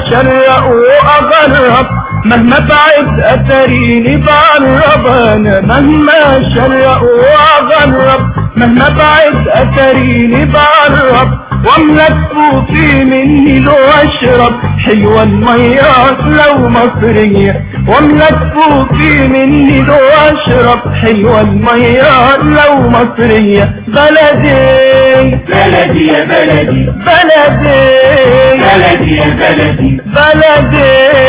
اشرق واغرب مهما بعد اثريني بعرب انا مهما اشرق واغرب مهما بعد اثريني بعرب واملك فوقي مني لو اشرب حلوة المية لو مصرية واملك فوقي مني لو اشرب حلوة المية لو مصرية بلدي بلدي يا بلدي بلدي بلدي يا بلدي بلدي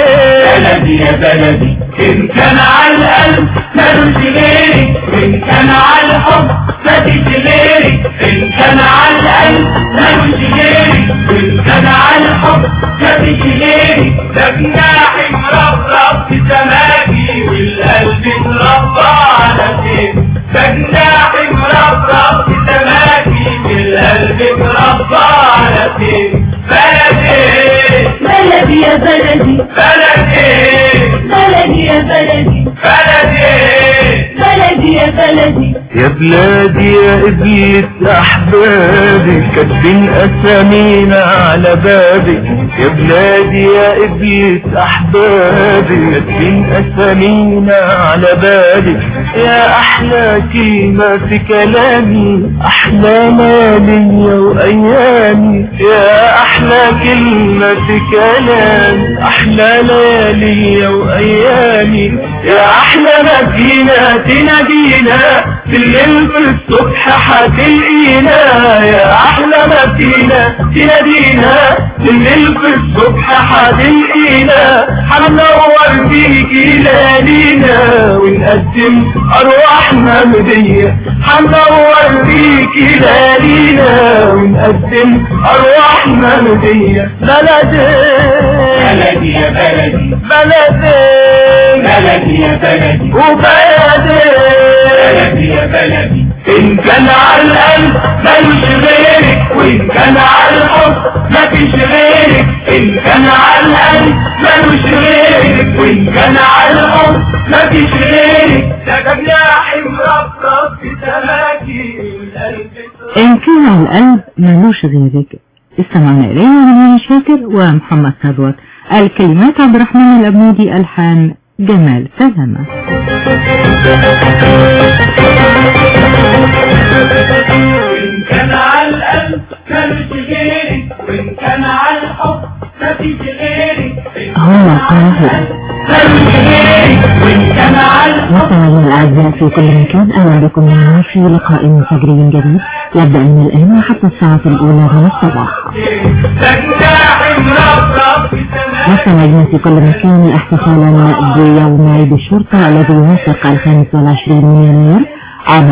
بلدي يا بلدي إن كان على القلب ملوش غيري وإن كان على الحب مفيش غيري إن كان على القلب ملوش غيري وإن كان على الحب مفيش غيري ده جناحي مربرب في سماكي والقلب مربى على فين ده جناحي مربرب في سماكي والقلب مربى على فين بلدي بلدي يا بلدي بلدي بلدي يا بلدي بلدي بلدي يا بلدي يا بلادي يا إبليس أحبابي كاتبين أسامينا على بابي يا بلادي يا إبليس أحبابي كاتبين أسامينا على بابي يا أحلى كلمة في كلامي أحلى ليالي وأيامي يا أحلى كلمة في كلامي أحلى ليالي وأيامي يا أحلى مدينة تنادينا في الليل في الصبح هتلاقينا يا أحلى مدينة تنادينا في الليل في الصبح هتلاقينا هننور بيكي ليالينا ونقدم أرواحنا مدية هننور بيكي ليالينا ونقدم أرواحنا مدية بلدي بلدي يا بلدي بلدي بلدي يا بلدي وبلدي بلدي يا بلدي إن كان على القلب ملوش غيرك وإن كان على الحب مفيش غيرك إن كان على القلب ملوش غيرك وإن كان على الحب مفيش غيرك ده جناحي مربرب في سماكي والقلب إن كان على القلب ملوش غيرك استمعنا إليها من شاكر ومحمد ثروت الكلمات عبد الرحمن الأبنودي ألحان جمال سلامة وإن كان على القلب ملوش غيري وإن كان على الحب مفيش غيري هنا القاهرة ملوش غيري وإن كان على الحب مستمعينا الأعزاء في كل مكان أهلا بكم معنا في لقاء فجري جديد يبدأ من الآن وحتى الساعة الأولى من الصباح ده جناحي مربرب في سماكي مستمعينا في كل مكان احتفالا بيوم عيد الشرطة الذي يوافق الخامس والعشرين من يناير عام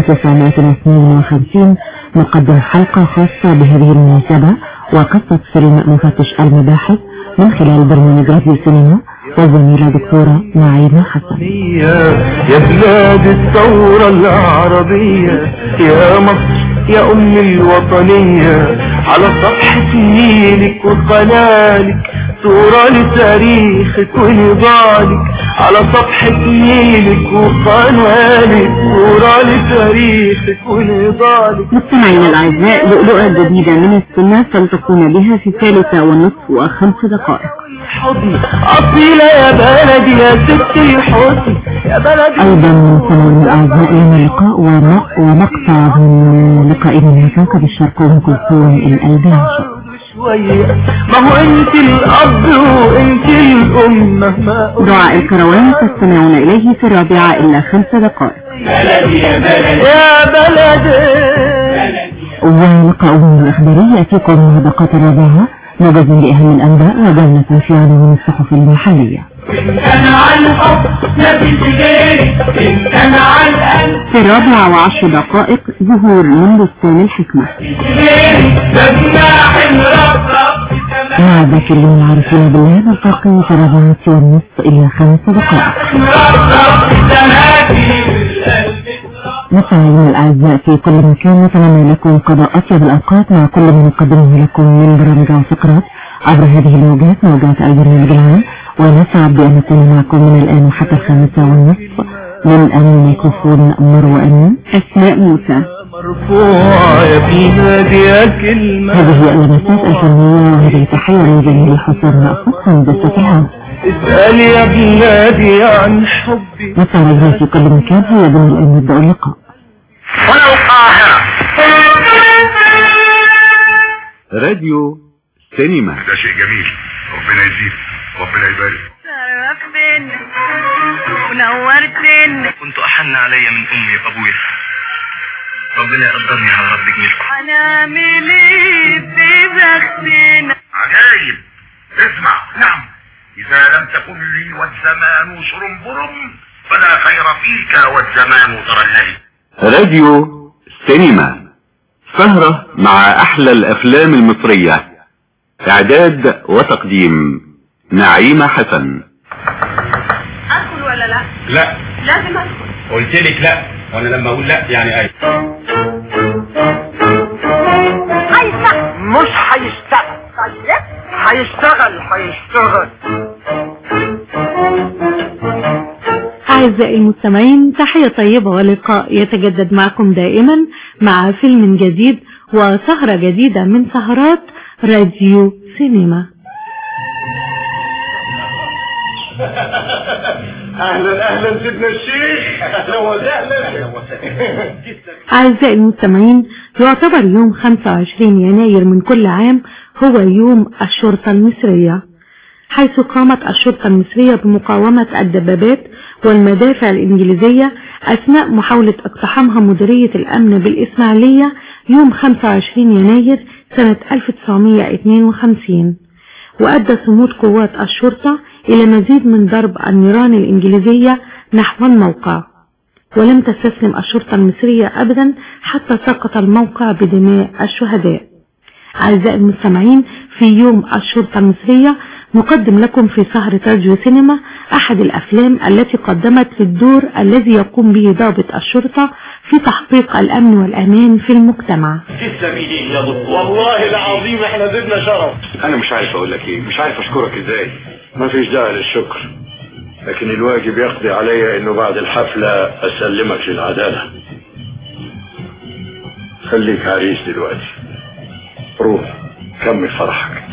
1952 نقدم حلقة خاصة بهذه المناسبة وقصة فيلم مفتش المباحث من خلال برنامج راديو سينما والزميلة دكتورة نعيمة حسن يا بلاد الثورة العربية يا مصر يا أم الوطنية على صفحة نيلك وقنالك صورة لتاريخك ونضالك على صفحة نيلك وقنالك صورة لتاريخك ونضالك مستمعينا الأعزاء لؤلؤة جديدة من السنة سلتقون بها في ثالثة ونصف وخمس دقائق حضن أصيلة يا بلدي يا ستي حسن يا بلدي أيضا مستمعينا الأعزاء لنا لقاء وم- ومقطع من لقائنا من كوكب الشرق أم كلثوم الألبان شوية ما هو انت الأب وانت الأم مهما دعاء الكروان تستمعون إليه في الرابعة إلا خمس دقائق بلدي يا بلدي يا بلدي ولقاء الأخباري يأتيكم من دقات الرابعة موجز بأهم الأنباء وجولة في من الصحف المحلية وإن كان على الحب مفيش غيري إن كان على القلب في الرابعة وعشر دقائق ظهور من بستان الحكمة غيري ده جناحي مربرب في سماكي مع الذاكرين العارفين بالله نلتقي في الرابعة والنصف إلى خمس دقائق مربرب في سماكي والقلب مستمعينا الأعزاء في كل مكان نتمنى لكم قضاء أطيب الأوقات مع كل ما نقدمه لكم من برامج وفقرات عبر هذه الموجات موجات البرنامج العام ونسعد بأن نكون معكم من الآن وحتى الخامسة والنصف من أمام ميكروفون مروة أمين أسماء موسى مرفوع يا في نادي كلمة هذه اللمسات الفنية وهذه تحية لجميل حسن مأخذ هندسة الهواء اسأل يا بلادي عن حبي مسار الناس في كل مكان هي ضمن الأن يبدأ اللقاء هنا القاهرة راديو سينما ده شيء جميل ربنا يزيد ربنا يبارك شرفتنا ونورتنا كنت أحن علي من أمي وأبويا ربنا يقدرني على رب جميلكم هنعمل ايه في بختنا عجايب اسمع نعم اذا لم تكن لي والزمان شرنبرم فلا خير فيك والزمان ترللي راديو سينما سهرة مع أحلى الأفلام المصرية إعداد وتقديم نعيمة حسن ادخل ولا لا لا لازم ادخل قلت لك لا وانا لما اقول لا يعني اي هيفتح مش هيشتغل طيب هيشتغل هيشتغل أعزائي المستمعين تحية طيبة ولقاء يتجدد معكم دائما مع فيلم جديد وسهرة جديدة من سهرات راديو سينما اهلا اهلا سيدنا الشيخ اهلا وسهلا أعزائي المستمعين يعتبر يوم 25 يناير من كل عام هو يوم الشرطة المصرية حيث قامت الشرطة المصرية بمقاومة الدبابات والمدافع الإنجليزية أثناء محاولة اقتحامها مديرية الأمن بالإسماعيلية يوم 25 يناير سنة 1952 وأدى صمود قوات الشرطة إلى مزيد من ضرب النيران الإنجليزية نحو الموقع ولم تستسلم الشرطة المصرية أبدا حتى سقط الموقع بدماء الشهداء أعزائي المستمعين في يوم الشرطة المصرية نقدم لكم في سهرة راديو سينما أحد الأفلام التي قدمت في الدور الذي يقوم به ضابط الشرطة في تحقيق الأمن والأمان في المجتمع تسلمي يا دكتور والله العظيم احنا زدنا شرف أنا مش عارف أقول لك إيه مش عارف أشكرك إزاي ما فيش داعي للشكر لكن الواجب يقضي علي انه بعد الحفلة اسلمك للعدالة خليك عريس دلوقتي روح كمل فرحك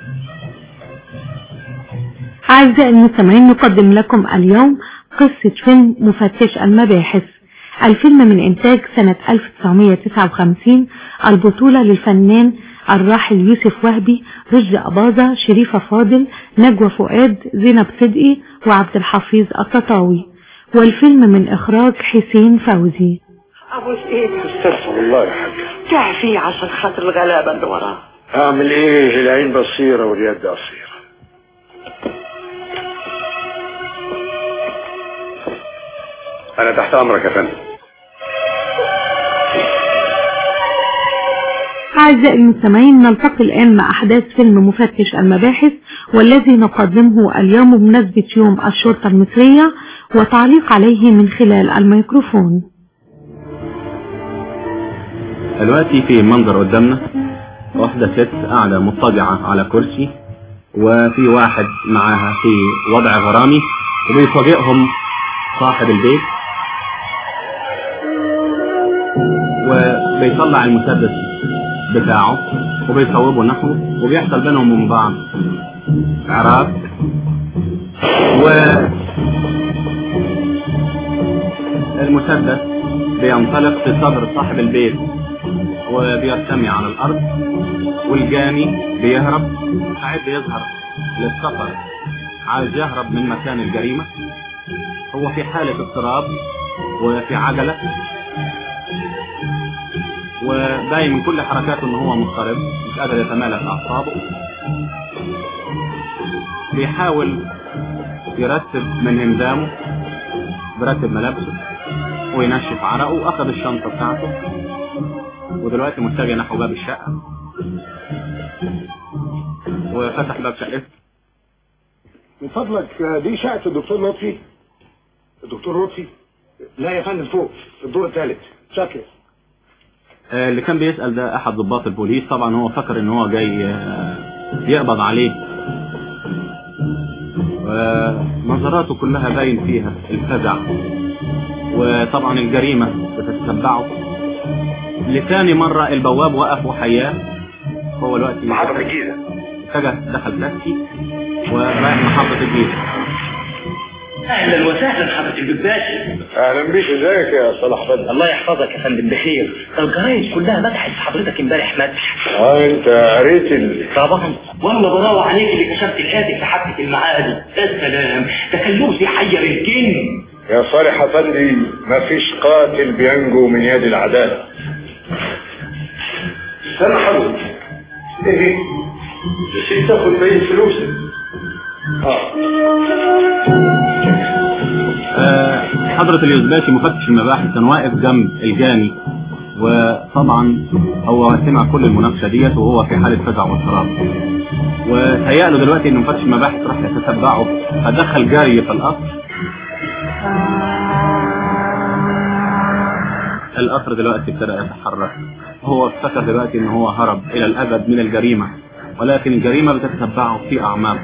أعزائي المستمعين نقدم لكم اليوم قصة فيلم مفتش المباحث الفيلم من إنتاج سنة 1959 البطولة للفنان الراحل يوسف وهبي رشدي أباظة شريفة فاضل نجوى فؤاد زينب صدقي وعبد الحفيظ التطاوي والفيلم من إخراج حسين فوزي ابوس ايدك استغفر الله يا حاج تعفي عشان خاطر الغلابة اللي وراه اعمل ايه العين بصيرة واليد قصيرة انا تحت امرك يا فندم أعزائي المستمعين نلتقي الآن مع أحداث فيلم مفتش المباحث والذي نقدمه اليوم بمناسبة يوم الشرطة المصرية وتعليق عليه من خلال الميكروفون دلوقتي في منظر قدامنا واحدة ست قاعدة مضطجعة على كرسي وفي واحد معاها في وضع غرامي وبيفاجئهم صاحب البيت وبيطلع المسدس بتاعه وبيصوبه نحوه وبيحصل بينهم وبين بعض عراك و المسدس بينطلق في صدر صاحب البيت وبيرتمي على الأرض والجاني بيهرب مستعد يظهر للسفر عايز يهرب من مكان الجريمة هو في حالة اضطراب وفي عجلة وباين من كل حركاته ان هو مضطرب مش قادر يتمالك اعصابه بيحاول يرتب من هندامه بيرتب ملابسه وينشف عرقه واخذ الشنطة بتاعته ودلوقتي متجه نحو باب الشقة وفتح باب شقته من فضلك دي شقة الدكتور لطفي الدكتور لطفي لا يا فندم فوق في الدور الثالث شكل آه، اللي كان بيسأل ده احد ضباط البوليس طبعا هو فكر ان هو جاي آه، يقبض عليه ونظراته كلها باين فيها الفزع وطبعا الجريمة بتتتبعه لثاني مرة البواب وقف وحياه هو دلوقتي محطة الجيزة اتجه دخل تاكسي ورايح محطة الجيزة اهلا وسهلا حضرة الباشا اهلا بيك ازيك يا صلاح بدر الله يحفظك يا فندم بخير الجرايد كلها مدحت حضرتك امبارح مدح اه انت قريت ال... طبعا وانا بروح عليك اللي كشفت الهاتف في حبة المعادي يا سلام ده كان لغز يحير الجن يا صالح افندي مفيش قاتل بينجو من يد العدالة استنى حضرتك ايه نسيت تاخد بقية فلوسك اه آه، حضرة اليوزباشي مفتش المباحث كان واقف جنب الجاني وطبعا هو سمع كل المناقشة ديت وهو في حالة فزع واضطراب وتهيأ له دلوقتي ان مفتش المباحث راح يتتبعه فدخل جاري في القصر القصر دلوقتي ابتدى يتحرك هو افتكر دلوقتي ان هو هرب الى الابد من الجريمة ولكن الجريمة بتتتبعه في اعماقه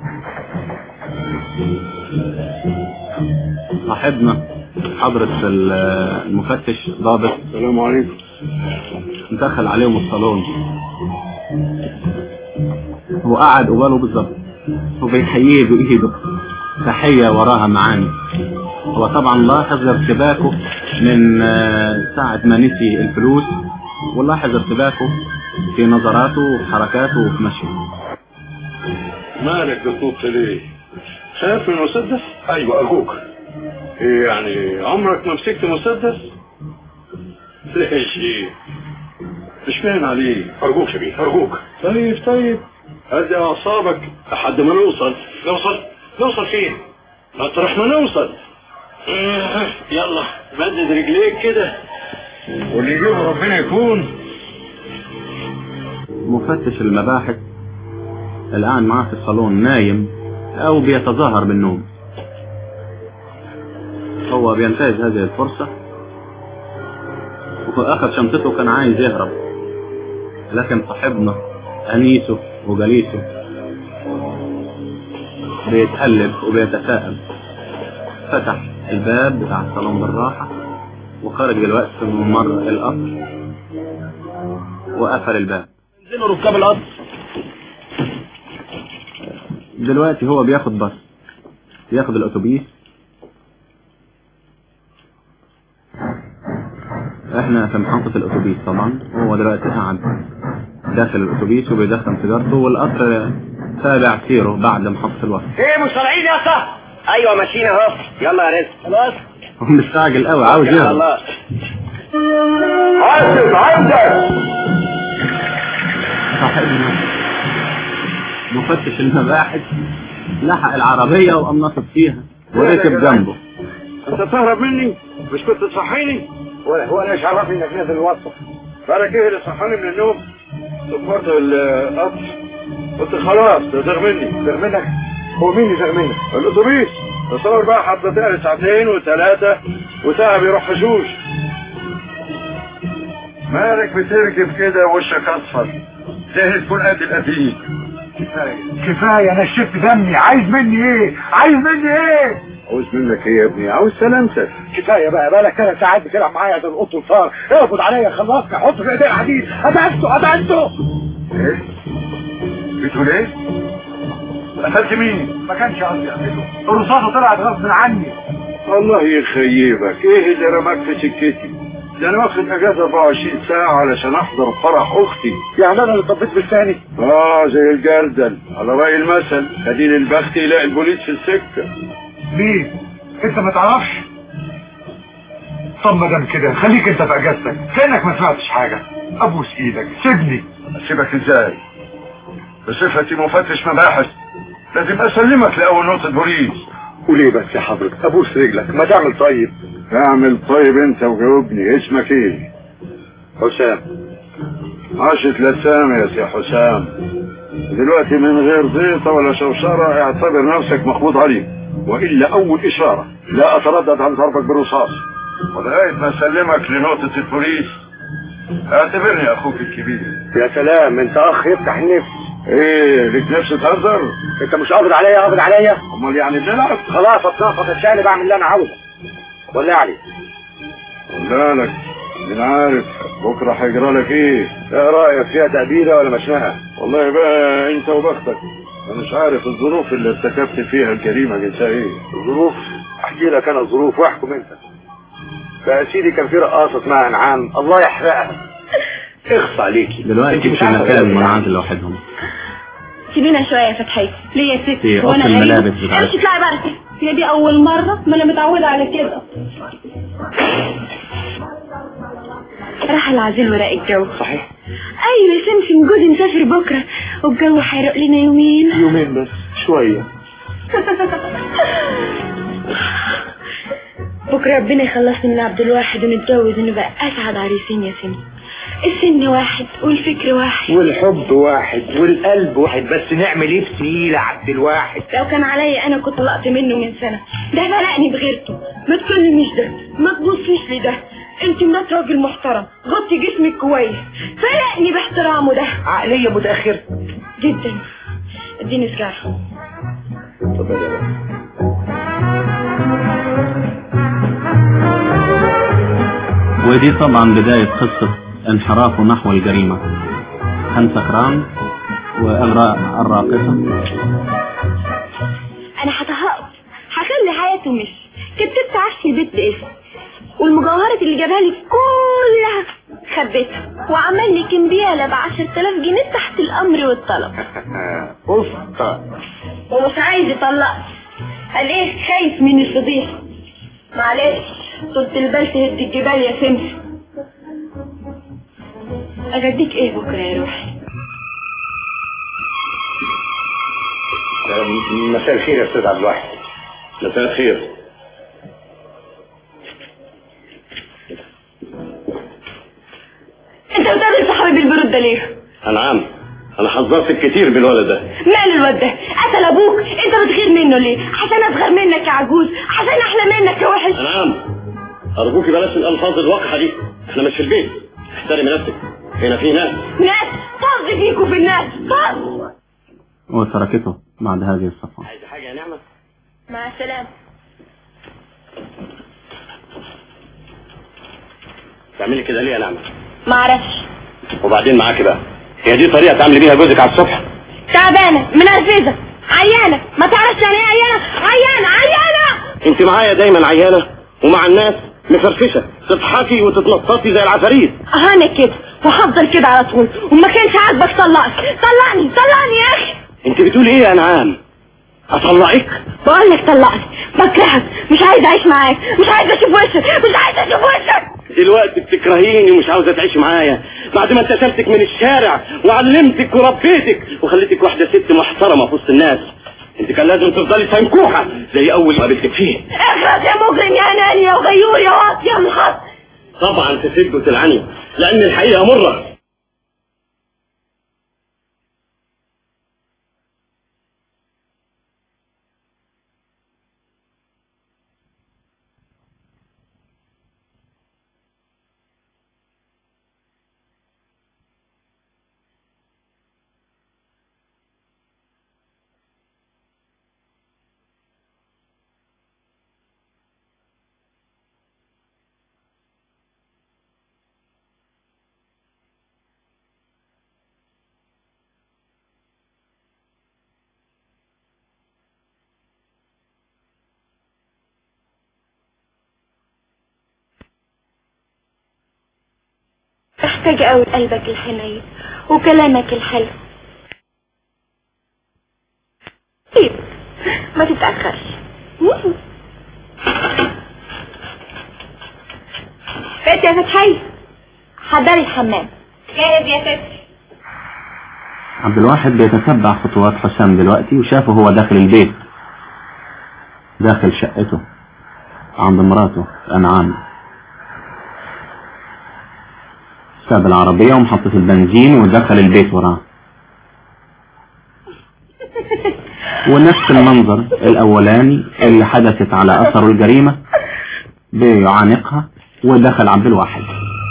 صاحبنا حضرة ال- المفتش ضابط السلام عليكم دخل عليهم الصالون هو قعد قباله بالظبط وبيحييه بإيده تحية وراها معاني هو طبعا لاحظ ارتباكه من آه، ساعة ما نسي الفلوس ولاحظ ارتباكه في نظراته وفي حركاته وفي مشيه مالك بتنط ليه؟ خايف من المسدس؟ ايوه ارجوك ايه يعني عمرك ما مسكت مسدس؟ ليش ايه؟ مش باين عليه ارجوك يا بيه ارجوك طيب طيب هدي اعصابك لحد ما نوصل نوصل نوصل فين؟ مطرح ما نوصل آه، يلا مدد رجليك كده واللي يجيبه ربنا يكون مفتش المباحث الآن معاه في الصالون نايم أو بيتظاهر بالنوم هو بينتهز هذه الفرصة وأخذ شنطته كان عايز يهرب لكن صاحبنا أنيسه وجليسه بيتقلب وبيتساءل فتح الباب بتاع الصالون بالراحة وخرج دلوقتي من ممر القصر وقفل الباب انزلوا ركاب القطر دلوقتي هو بياخد باص بياخد الاتوبيس احنا في محطة الاتوبيس طبعا وهو دلوقتي قاعد داخل الاتوبيس وبيدخن سيجارته والقطر تابع سيره بعد محطة الوصل ايه مش طالعين يا اسطى ايوه ماشيين اهو يلا يا رزق خلاص هو مستعجل قوي عاوز يهرب الله حاسب عندك صاحبنا مفتش المباحث لحق العربية وقام ناطط فيها وركب جنبه انت تهرب مني مش كنت تصحيني ولا هو انا ايش عرفني انك نازل الوصف بالك ايه اللي صحاني من النوم صفرت القطر قلت خلاص ده زغ مني زغ منك هو مين اللي زغ منك الاتوبيس تصور بقى حطيتها لي ساعتين وثلاثة وتعب يروح فشوش مالك بتركب كده وشك اصفر زي تكون قد القتيل كفاية نشفت دمي عايز مني ايه عايز مني ايه عاوز منك ايه يا ابني عاوز سلامتك كفاية بقى بقالك ثلاث ساعات بتلعب معايا زي القط والفار اقبض عليا خلصني حط في ايدي الحديد ادعسته ادعسته ايه بتقول ايه قتلت مين ما كانش قصدي اقتله الرصاصة طلعت غصب عني الله يخيبك ايه اللي رماك في سكتي ده انا واخد اجازه 24 ساعه علشان احضر فرح اختي يعني انا اللي طبيت بالثاني اه زي الجردل على راي المثل خليل البخت يلاقي البوليس في السكه ليه انت ما تعرفش طب ما دام كده خليك انت في اجازتك كانك ما سمعتش حاجه ابوس ايدك سيبني اسيبك ازاي بصفتي مفتش مباحث لازم اسلمك لاول نقطه بوليس وليه بس يا حضرتك ابوس رجلك ما تعمل طيب اعمل طيب انت وجاوبني اسمك ايه حسام عاشت لسام يا سي حسام دلوقتي من غير زيطة ولا شوشرة اعتبر نفسك مخبوط عليك وإلا أول إشارة لا أتردد عن ضربك بالرصاص ولغاية ما أسلمك لنقطة البوليس اعتبرني أخوك الكبير يا سلام انت اخ يفتح النفس إيه ليك نفس تهزر؟ انت مش قابض عليا قابض عليا أمال يعني بنلعب؟ خلاص اتنفض الشقلب اعمل اللي انا عاوزه ولا علي بالك من عارف بكره هيجرى لك ايه ايه رايك فيها تأبيدة ولا مشنقة والله بقى انت وبختك انا مش عارف الظروف اللي ارتكبت فيها الجريمه جنسها ايه الظروف احكي لك انا الظروف واحكم انت بقى يا سيدي كان في رقاصه اسمها انعام الله يحرقها اخص عليكي دلوقتي انت مش في عارفة مكان تعملي منعزل لوحدهم سيبينا شويه يا فتحي ليه يا ستي في هو أوضة انا غريبة؟ الملابس بتاعتك. امشي اطلعي بقى هي دي اول مره ما انا متعوده على كده راح العزيل وراء الجو صحيح ايوه يا سمسم جوزي مسافر بكره والجو هيرق لنا يومين يومين بس شويه بكره ربنا يخلصني من عبد الواحد ونتجوز ونبقى اسعد عريسين يا سمسم السن واحد والفكر واحد والحب واحد والقلب واحد بس نعمل ايه في سنين عبد الواحد لو كان عليا انا كنت لقط منه من سنة ده فرقني بغيرته ما تكلمنيش ده ما تبصيش لي ده انت مرات راجل محترم غطي جسمك كويس فرقني باحترامه ده عقلية متأخرة جدا اديني سجارة ودي طبعا بداية قصة انحرافه نحو الجريمة كان سكران وإغراء الراقصة انا هطهقه هخلي حياته مش كتبت عفش البيت باسم والمجوهرات اللي جابها لي كلها خبيتها وعمل لي كمبيالة ب 10000 جنيه تحت الامر والطلب قصة ومش عايز يطلقني قال ايه خايف من الفضيحة معلش طولة البال تهد الجبال يا سمسم اجديك ايه بكرة يا روحي مساء الخير يا استاذ عبد الواحد مساء الخير انت بتقابل صاحبي بالبرود ده ليه انعام انا حذرتك كتير بالولد ده مال الواد ده قتل ابوك انت بتغير منه ليه عشان اصغر منك يا عجوز عشان احلى منك يا وحش انعام ارجوكي بلاش الالفاظ الوقحه دي احنا مش في البيت احترمي نفسك هنا في ناس ناس طز فيكوا في الناس طز وتركته بعد هذه الصفحة عايزه حاجه يا نعمه مع السلامة تعملي كده ليه يا نعمه معرفش وبعدين معاكي بقى هي دي طريقه تعملي بيها جوزك على الصبح تعبانة منرفزة عيانة ما تعرفش يعني ايه عيانة عيانة عيانة انت معايا دايما عيانه ومع الناس مفرفشه تضحكي وتتنططي زي العفاريت انا كده وهفضل كده على طول وما كانش عاجبك طلقني طلقني طلقني يا اخي انت بتقولي ايه يا انعام اطلقك بقول لك طلقني بكرهك مش عايز اعيش معاك مش عايز اشوف وشك مش عايز اشوف وشك دلوقتي بتكرهيني ومش عاوزه تعيشي معايا بعد ما انتشلتك من الشارع وعلمتك وربيتك وخليتك واحده ست محترمه في وسط الناس انت كان لازم تفضلي سنكوحه زي اول ما قابلتك فيه اخرس يا مجرم يا اناني يا غيور يا واطي يا محط طبعا تسد وتلعني لان الحقيقه مره محتاج قوي قلبك الحنين وكلامك الحلو طيب ما تتأخرش فات يا فتحي حضري الحمام جاهز يا ستي عبد الواحد بيتتبع خطوات حسام دلوقتي وشافه هو داخل البيت داخل شقته عند مراته أنعام ساب العربية ومحطة البنزين ودخل البيت وراه ونفس المنظر الأولاني اللي حدثت على أثر الجريمة بيعانقها ودخل عبد الواحد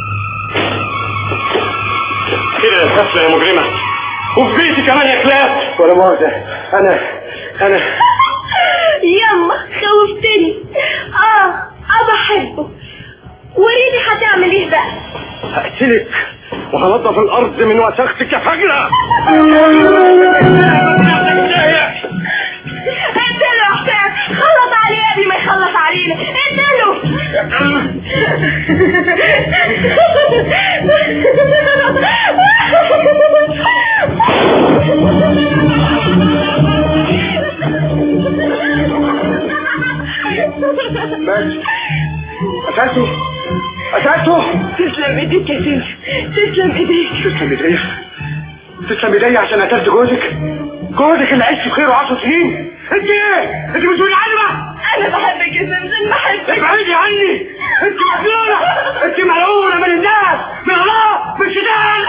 كده يا خفه يا مجرمه وفي بيتي كمان يا كلاب ولا مؤاخذه انا انا يما خوفتني اه اه بحبه وريني هتعمل ايه بقى هقتلك وهنضف الارض من وسختك يا فجرة اقتله يا حسام خلص عليه قبل ما يخلص علينا اقتله ماشي قتلته قتلته تسلم ايديك يا سيدي تسلم ايديك تسلم ايديا تسلم ايديا عشان قتلت جوزك جوزك اللي عشت بخيره 10 سنين انت ايه؟ انت مسؤول عني بقى انا بحبك يا سمسم بحبك ابعدي عني انت مجنونه انت ملعونه من الناس من الله من الشيطان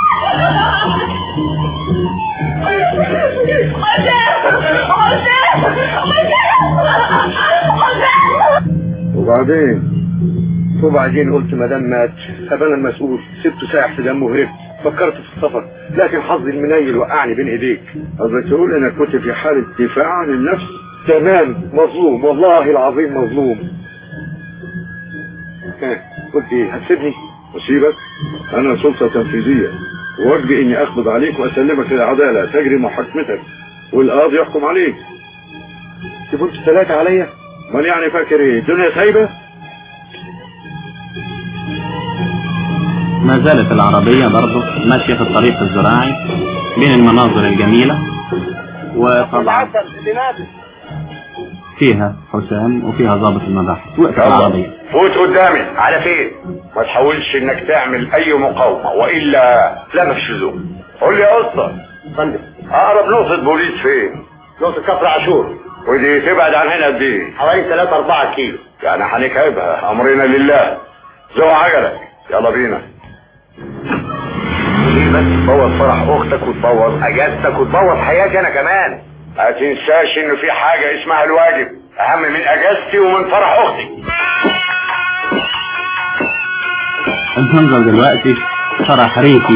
وبعدين وبعدين قلت ما دام مات ابقى انا المسؤول سبته سايح في دمه وهربت فكرت في السفر لكن حظي المنيل وقعني بين ايديك قصدك تقول انا كنت في حاله دفاع عن النفس تمام مظلوم والله العظيم مظلوم ها، قلت ايه هتسيبني وسيبك انا سلطه تنفيذيه وواجبي اني اقبض عليك واسلمك للعداله تجري محاكمتك والقاضي يحكم عليك تبقوا انتوا ثلاثه عليا امال يعني فاكر ايه الدنيا سايبه ما زالت العربية برضه ماشية في الطريق الزراعي بين المناظر الجميلة وطبعا فيها حسام وفيها ضابط المباحث وقفت العربية فوت قدامي على فين ما تحاولش انك تعمل اي مقاومة والا لا مفيش لزوم قول لي يا اسطى فندم اقرب نقطة بوليس فين نقطة كفر عاشور ودي تبعد عن هنا قد ايه حوالي 3 4 كيلو يعني هنكعبها امرنا لله زو عجلك يلا بينا ليه بس تبوظ فرح اختك وتبوظ اجازتك وتبوظ حياتي انا كمان ما تنساش ان في حاجة اسمها الواجب اهم من اجازتي ومن فرح اختي المنظر دلوقتي فرح ريكي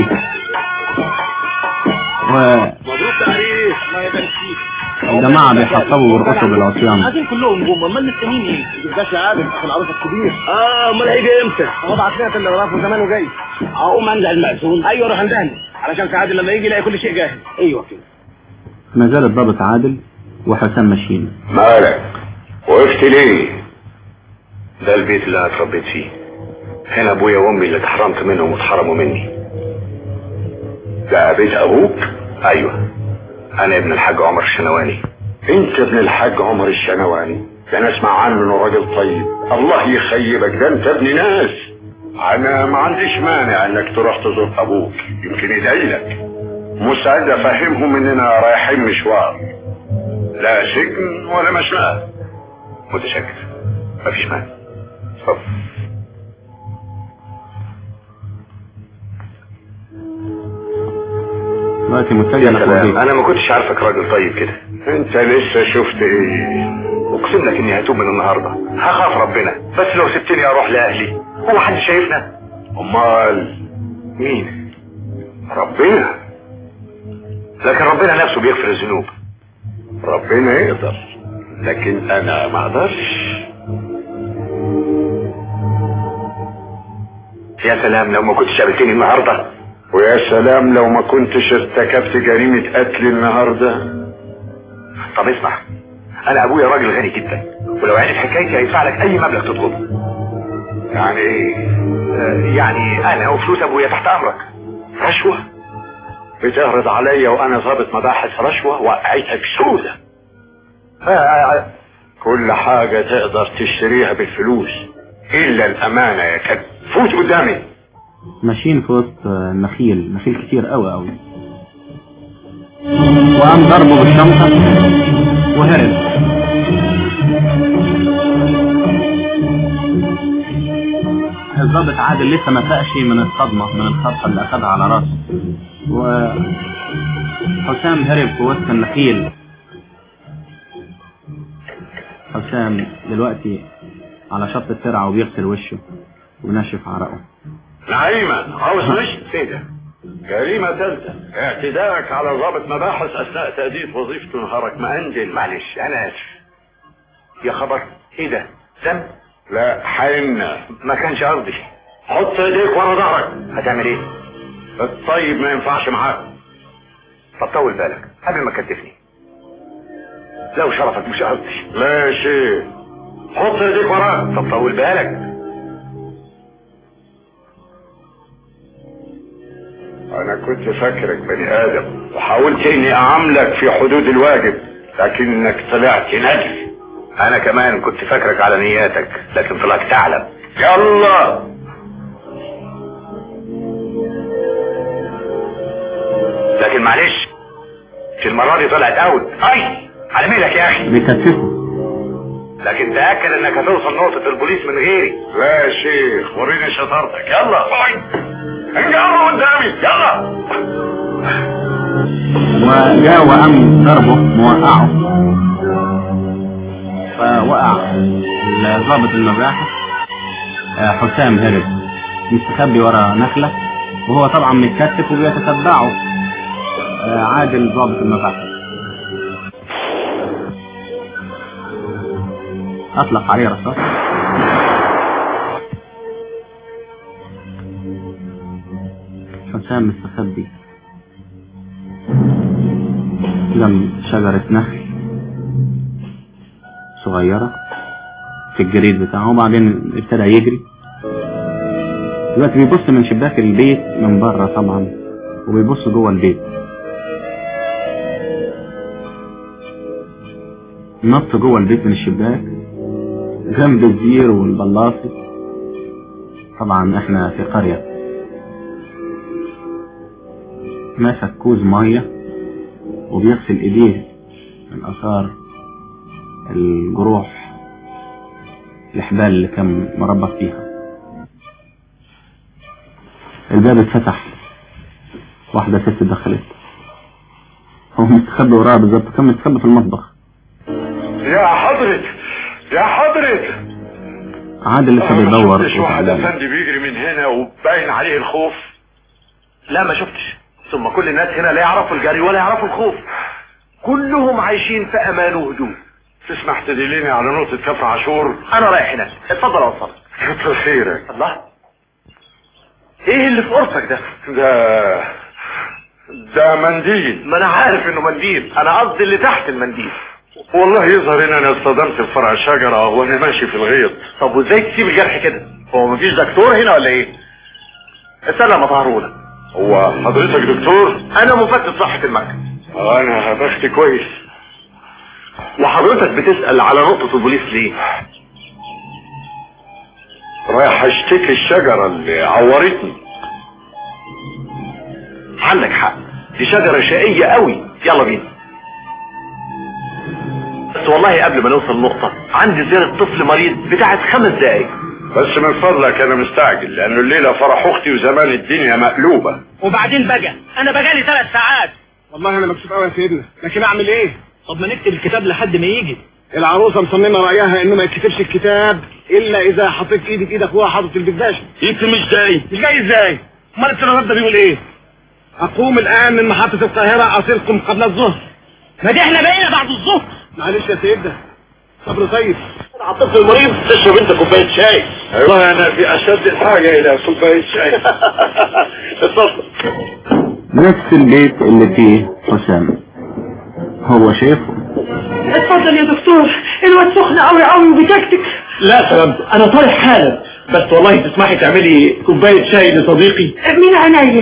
مبروك تعريف الله يبارك فيك والجماعة بيحطبوا ويرقصوا بالعصيان عايزين كلهم جم امال مستنيين ايه؟ الباشا عادل اخو العروسه الكبير اه امال هيجي امتى هو بعت لنا تلغراف وزمانه جاي اقوم انزل المأذون ايوه روح عندها علشان سعادة لما يجي يلاقي كل شيء جاهز ايوه كده ما زال الضابط عادل وحسام ماشيين مالك وقفت ليه ده البيت اللي انا اتربيت فيه هنا ابويا وامي اللي اتحرمت منهم واتحرموا مني ده بيت ابوك ايوه انا ابن الحاج عمر الشنواني انت ابن الحاج عمر الشنواني ده انا اسمع عنه انه راجل طيب الله يخيبك ده انت ابن ناس انا ما عنديش مانع انك تروح تزور ابوك يمكن يدعي لك مستعد افهمهم اننا رايحين مشوار لا سجن ولا مشنقة متشكر مفيش مانع اتفضل دلوقتي يا متجه لأخو سلام البيت انا ما كنتش عارفك راجل طيب كده انت لسه شفت ايه اقسم لك اني هتوب من النهارده هخاف ربنا بس لو سبتني اروح لاهلي هو حد شايفنا امال مين ربنا لكن ربنا نفسه بيغفر الذنوب ربنا يقدر لكن انا ما اقدرش يا سلام لو ما كنتش قابلتني النهارده ويا سلام لو ما كنتش ارتكبت جريمة قتل النهاردة طب اسمع انا ابويا راجل غني جدا ولو عرف حكايتي هيدفع لك اي مبلغ تطلبه يعني ايه آه، يعني انا وفلوس ابويا تحت امرك رشوة بتعرض عليا وانا ضابط مباحث رشوة وقعتك سودة آه، كل حاجة تقدر تشتريها بالفلوس الا الامانة يا كد فوت قدامي ماشيين في وسط النخيل نخيل كتير قوي قوي وقام ضربه بالشنطة وهرب الضابط عادل لسه ما فاقش من الصدمة من الخطة اللي أخدها على راسه وحسام هرب في وسط النخيل حسام دلوقتي على شط الترعة وبيغسل وشه وناشف عرقه نعيمة عاوز مش كده جريمة ثالثة اعتداءك على ضابط مباحث اثناء تأدية وظيفته نهارك مأنجل معلش انا اسف يا خبر ايه ده ذنب لا حن ما كانش قصدي حط ايديك ورا ظهرك هتعمل ايه الطيب ما ينفعش معاك طب طول بالك قبل ما تكتفني لو شرفك مش قصدي لا يا شيخ حط ايديك وراك طب طول بالك انا كنت فاكرك بني ادم وحاولت اني اعاملك في حدود الواجب لكنك طلعت نجس انا كمان كنت فاكرك على نياتك لكن طلعت تعلم يلا لكن معلش في المرة دي طلعت اوت اي على ميلك يا اخي بيكتفه لكن تأكد انك هتوصل نقطة البوليس من غيري لا يا شيخ وريني شطارتك يلا انجروا قدامي يلا وجاء وقام ضربه موقعه فوقع ضابط المباحث آه، حسام هرب مستخبي ورا نخلة وهو طبعا متكتف وبيتتبعه آه، عادل ضابط المباحث اطلق عليه رصاص حسام مستخبي جنب شجرة نخل صغيرة في الجريد بتاعه وبعدين ابتدى يجري دلوقتي بيبص من شباك البيت من بره طبعا وبيبص جوه البيت نط جوه البيت من الشباك جنب الزير والبلاصي طبعا احنا في قرية ماسك كوز مية وبيغسل ايديه من اثار الجروح الحبال اللي كان مربط فيها الباب اتفتح واحدة ست دخلت هو مستخبي وراها بالظبط كان مستخبي في المطبخ يا حضرة يا حضرة عادل لسه أنا ما بيدور شفتش واحد وتعبان. افندي بيجري من هنا وباين عليه الخوف لا ما شفتش ثم كل الناس هنا لا يعرفوا الجري ولا يعرفوا الخوف كلهم عايشين في امان وهدوء تسمح تدليني على نقطة كفر عاشور انا رايح هناك اتفضل اوصلك كتر خيرك الله ايه اللي في قرصك ده ده ده منديل ما انا عارف انه منديل انا قصدي اللي تحت المنديل والله يظهر ان انا اصطدمت في فرع شجرة وانا ماشي في الغيط طب وازاي تسيب الجرح كده هو مفيش دكتور هنا ولا ايه استنى ما طهرونا هو حضرتك دكتور انا مفتش صحة المكتب انا بختي كويس وحضرتك بتسأل على نقطة البوليس ليه رايح اشتكي الشجرة اللي عورتني عندك حق دي شجرة شقية قوي يلا بينا بس والله قبل ما نوصل النقطة عندي زيارة طفل مريض بتاعت خمس دقايق بس من فضلك انا مستعجل لانه الليلة فرح اختي وزمان الدنيا مقلوبة وبعدين بقى انا بقالي ثلاث ساعات والله انا مكسوف قوي يا سيدنا لكن اعمل ايه طب ما نكتب الكتاب لحد ما يجي العروسه مصممه رايها انه ما يتكتبش الكتاب الا اذا حطيت ايدي في ايد اخوها حاطط البداشه انت مش جاي مش جاي ازاي امال التلغراف ده بيقول ايه اقوم الان من محطه القاهره اصلكم قبل الظهر ما دي احنا بقينا بعد الظهر معلش يا سيدنا صبر طيب الطفل المريض تشرب انت كوباية شاي والله انا في اشد الحاجة الى كوباية شاي اتفضل نفس البيت اللي فيه حسام هو شايفه اتفضل يا دكتور الواد سخن قوي قوي وبتكتك لا سلامت انا طالع حالا بس والله تسمحي تعملي كوباية شاي لصديقي من عينيا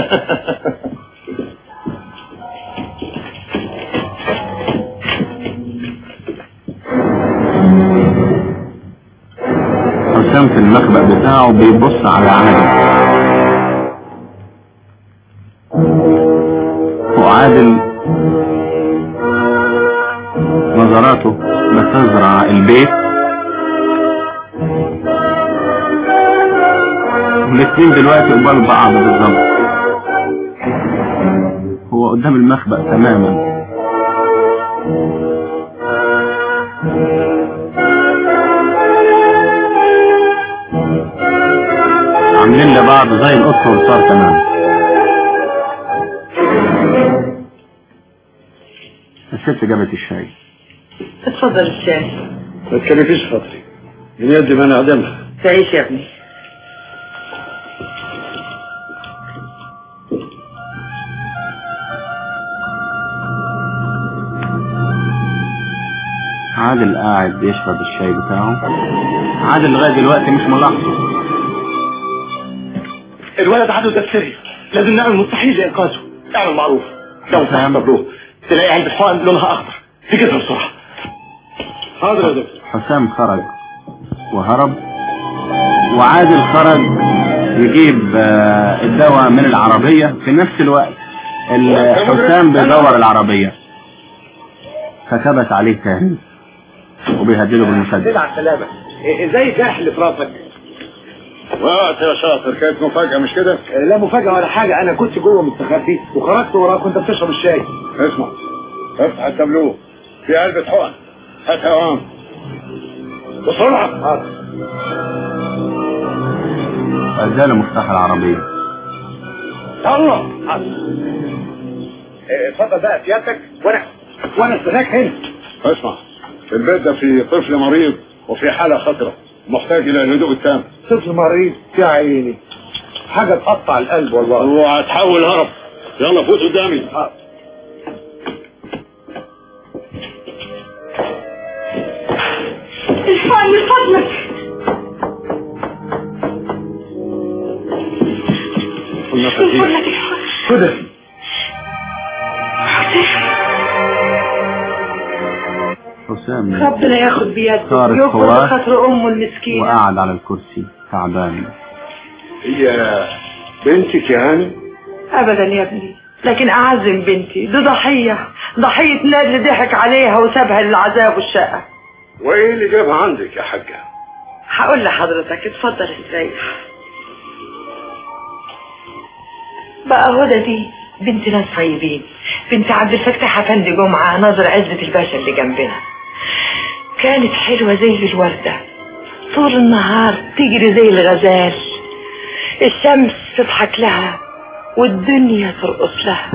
حسام في المخبأ بتاعه بيبص على عادل وعادل نظراته بتزرع البيت والاتنين دلوقتي قبال بعض بالظبط هو قدام المخبأ تماما عاملين لبعض زي القط والصار تمام الست جابت الشاي اتفضل الشاي ما تكلفيش خاطري من يد من اعدمها تعيش يا ابني عادل قاعد بيشرب الشاي بتاعه عادل لغاية دلوقتي مش ملاحظه الولد عنده دفتري لازم نعمل مستحيل لإنقاذه اعمل معروف لو سامح له تلاقي علبة حقن لونها أخضر تجيبها بسرعة حاضر يا دكتور حسام خرج وهرب وعادل خرج يجيب آه، الدواء من العربية في نفس الوقت ال- حسام بيدور العربية فثبت عليه تاني وبيهدده بالمسدس على السلامة ازاي الجرح اللي في راسك وقت يا شاطر كانت مفاجأة مش كده؟ لا مفاجأة ولا حاجة أنا كنت جوه مستخبي وخرجت وراك وأنت بتشرب الشاي اسمع افتح التابلوه في علبة حقن هاتها وام بسرعة حاضر اداله مفتاح العربية يلا حاضر إيه، اتفضل بقى سيادتك وأنا وأنا استناك هنا اسمع في البيت ده في طفل مريض وفي حالة خطرة محتاج إلى الهدوء التام طفل مريض يا عيني حاجة تقطع القلب والله اوعى تحول هرب يلا فوت قدامي الحقني من فضلك قلنا من فتيح فضلك الحقني كده حسام ربنا ياخد بيده صارت يكبر فواه بخاطر امه المسكينه وقعد على الكرسي تعبان هي بنتك يا هاني ابدا يا ابني لكن اعزم بنتي دي ضحيه ضحيه نادر ضحك عليها وسابها للعذاب والشقه وايه اللي جابها عندك يا حاجة هقول لحضرتك اتفضل استريح بقى هدى دي بنت ناس طيبين بنت عبد الفتاح افندي جمعه ناظر عزة الباشا اللي جنبنا كانت حلوه زي الورده طول النهار تجري زي الغزال الشمس تضحك لها والدنيا ترقص لها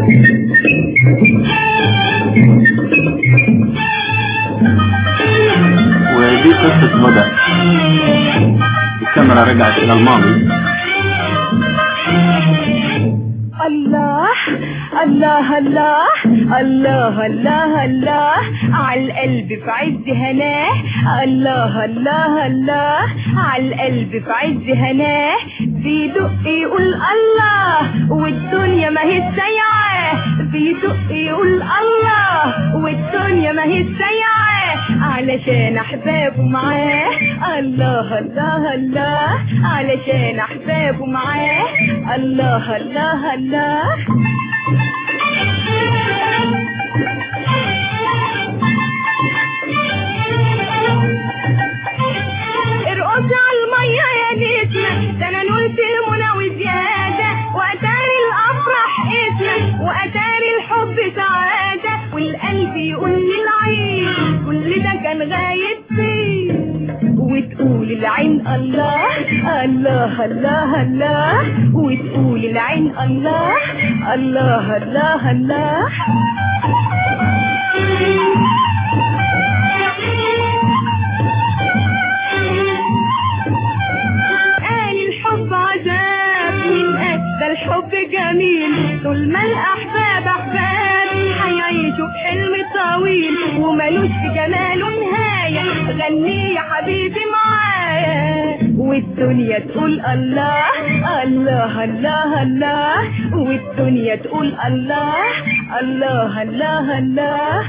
ودي قصة هدى الكاميرا رجعت إلى الماضي الله الله الله الله الله الله على القلب في عز هناه الله الله الله على القلب في عز هناه بيدق يقول الله والدنيا ما هي سايعاه بيدق يقول الله والدنيا ما هي سايعاه علشان احبابه معاه الله الله الله علشان احبابه معاه الله الله الله ارقص على المية يا نسمة ده انا نلت المنى وزيادة واتاري الافراح اسمة واتاري الحب سعادة والقلب يقول للعين كل ده كان غايب فيه وتقول العين الله الله الله الله وتقول العين الله الله الله الله قال الحب عذاب من أجل الحب جميل طول ما الأحباب أحباب هيعيشوا بحلم طويل وملوش في جماله نهاية غني يا حبيبي معايا والدنيا تقول الله الله الله الله والدنيا تقول الله الله الله الله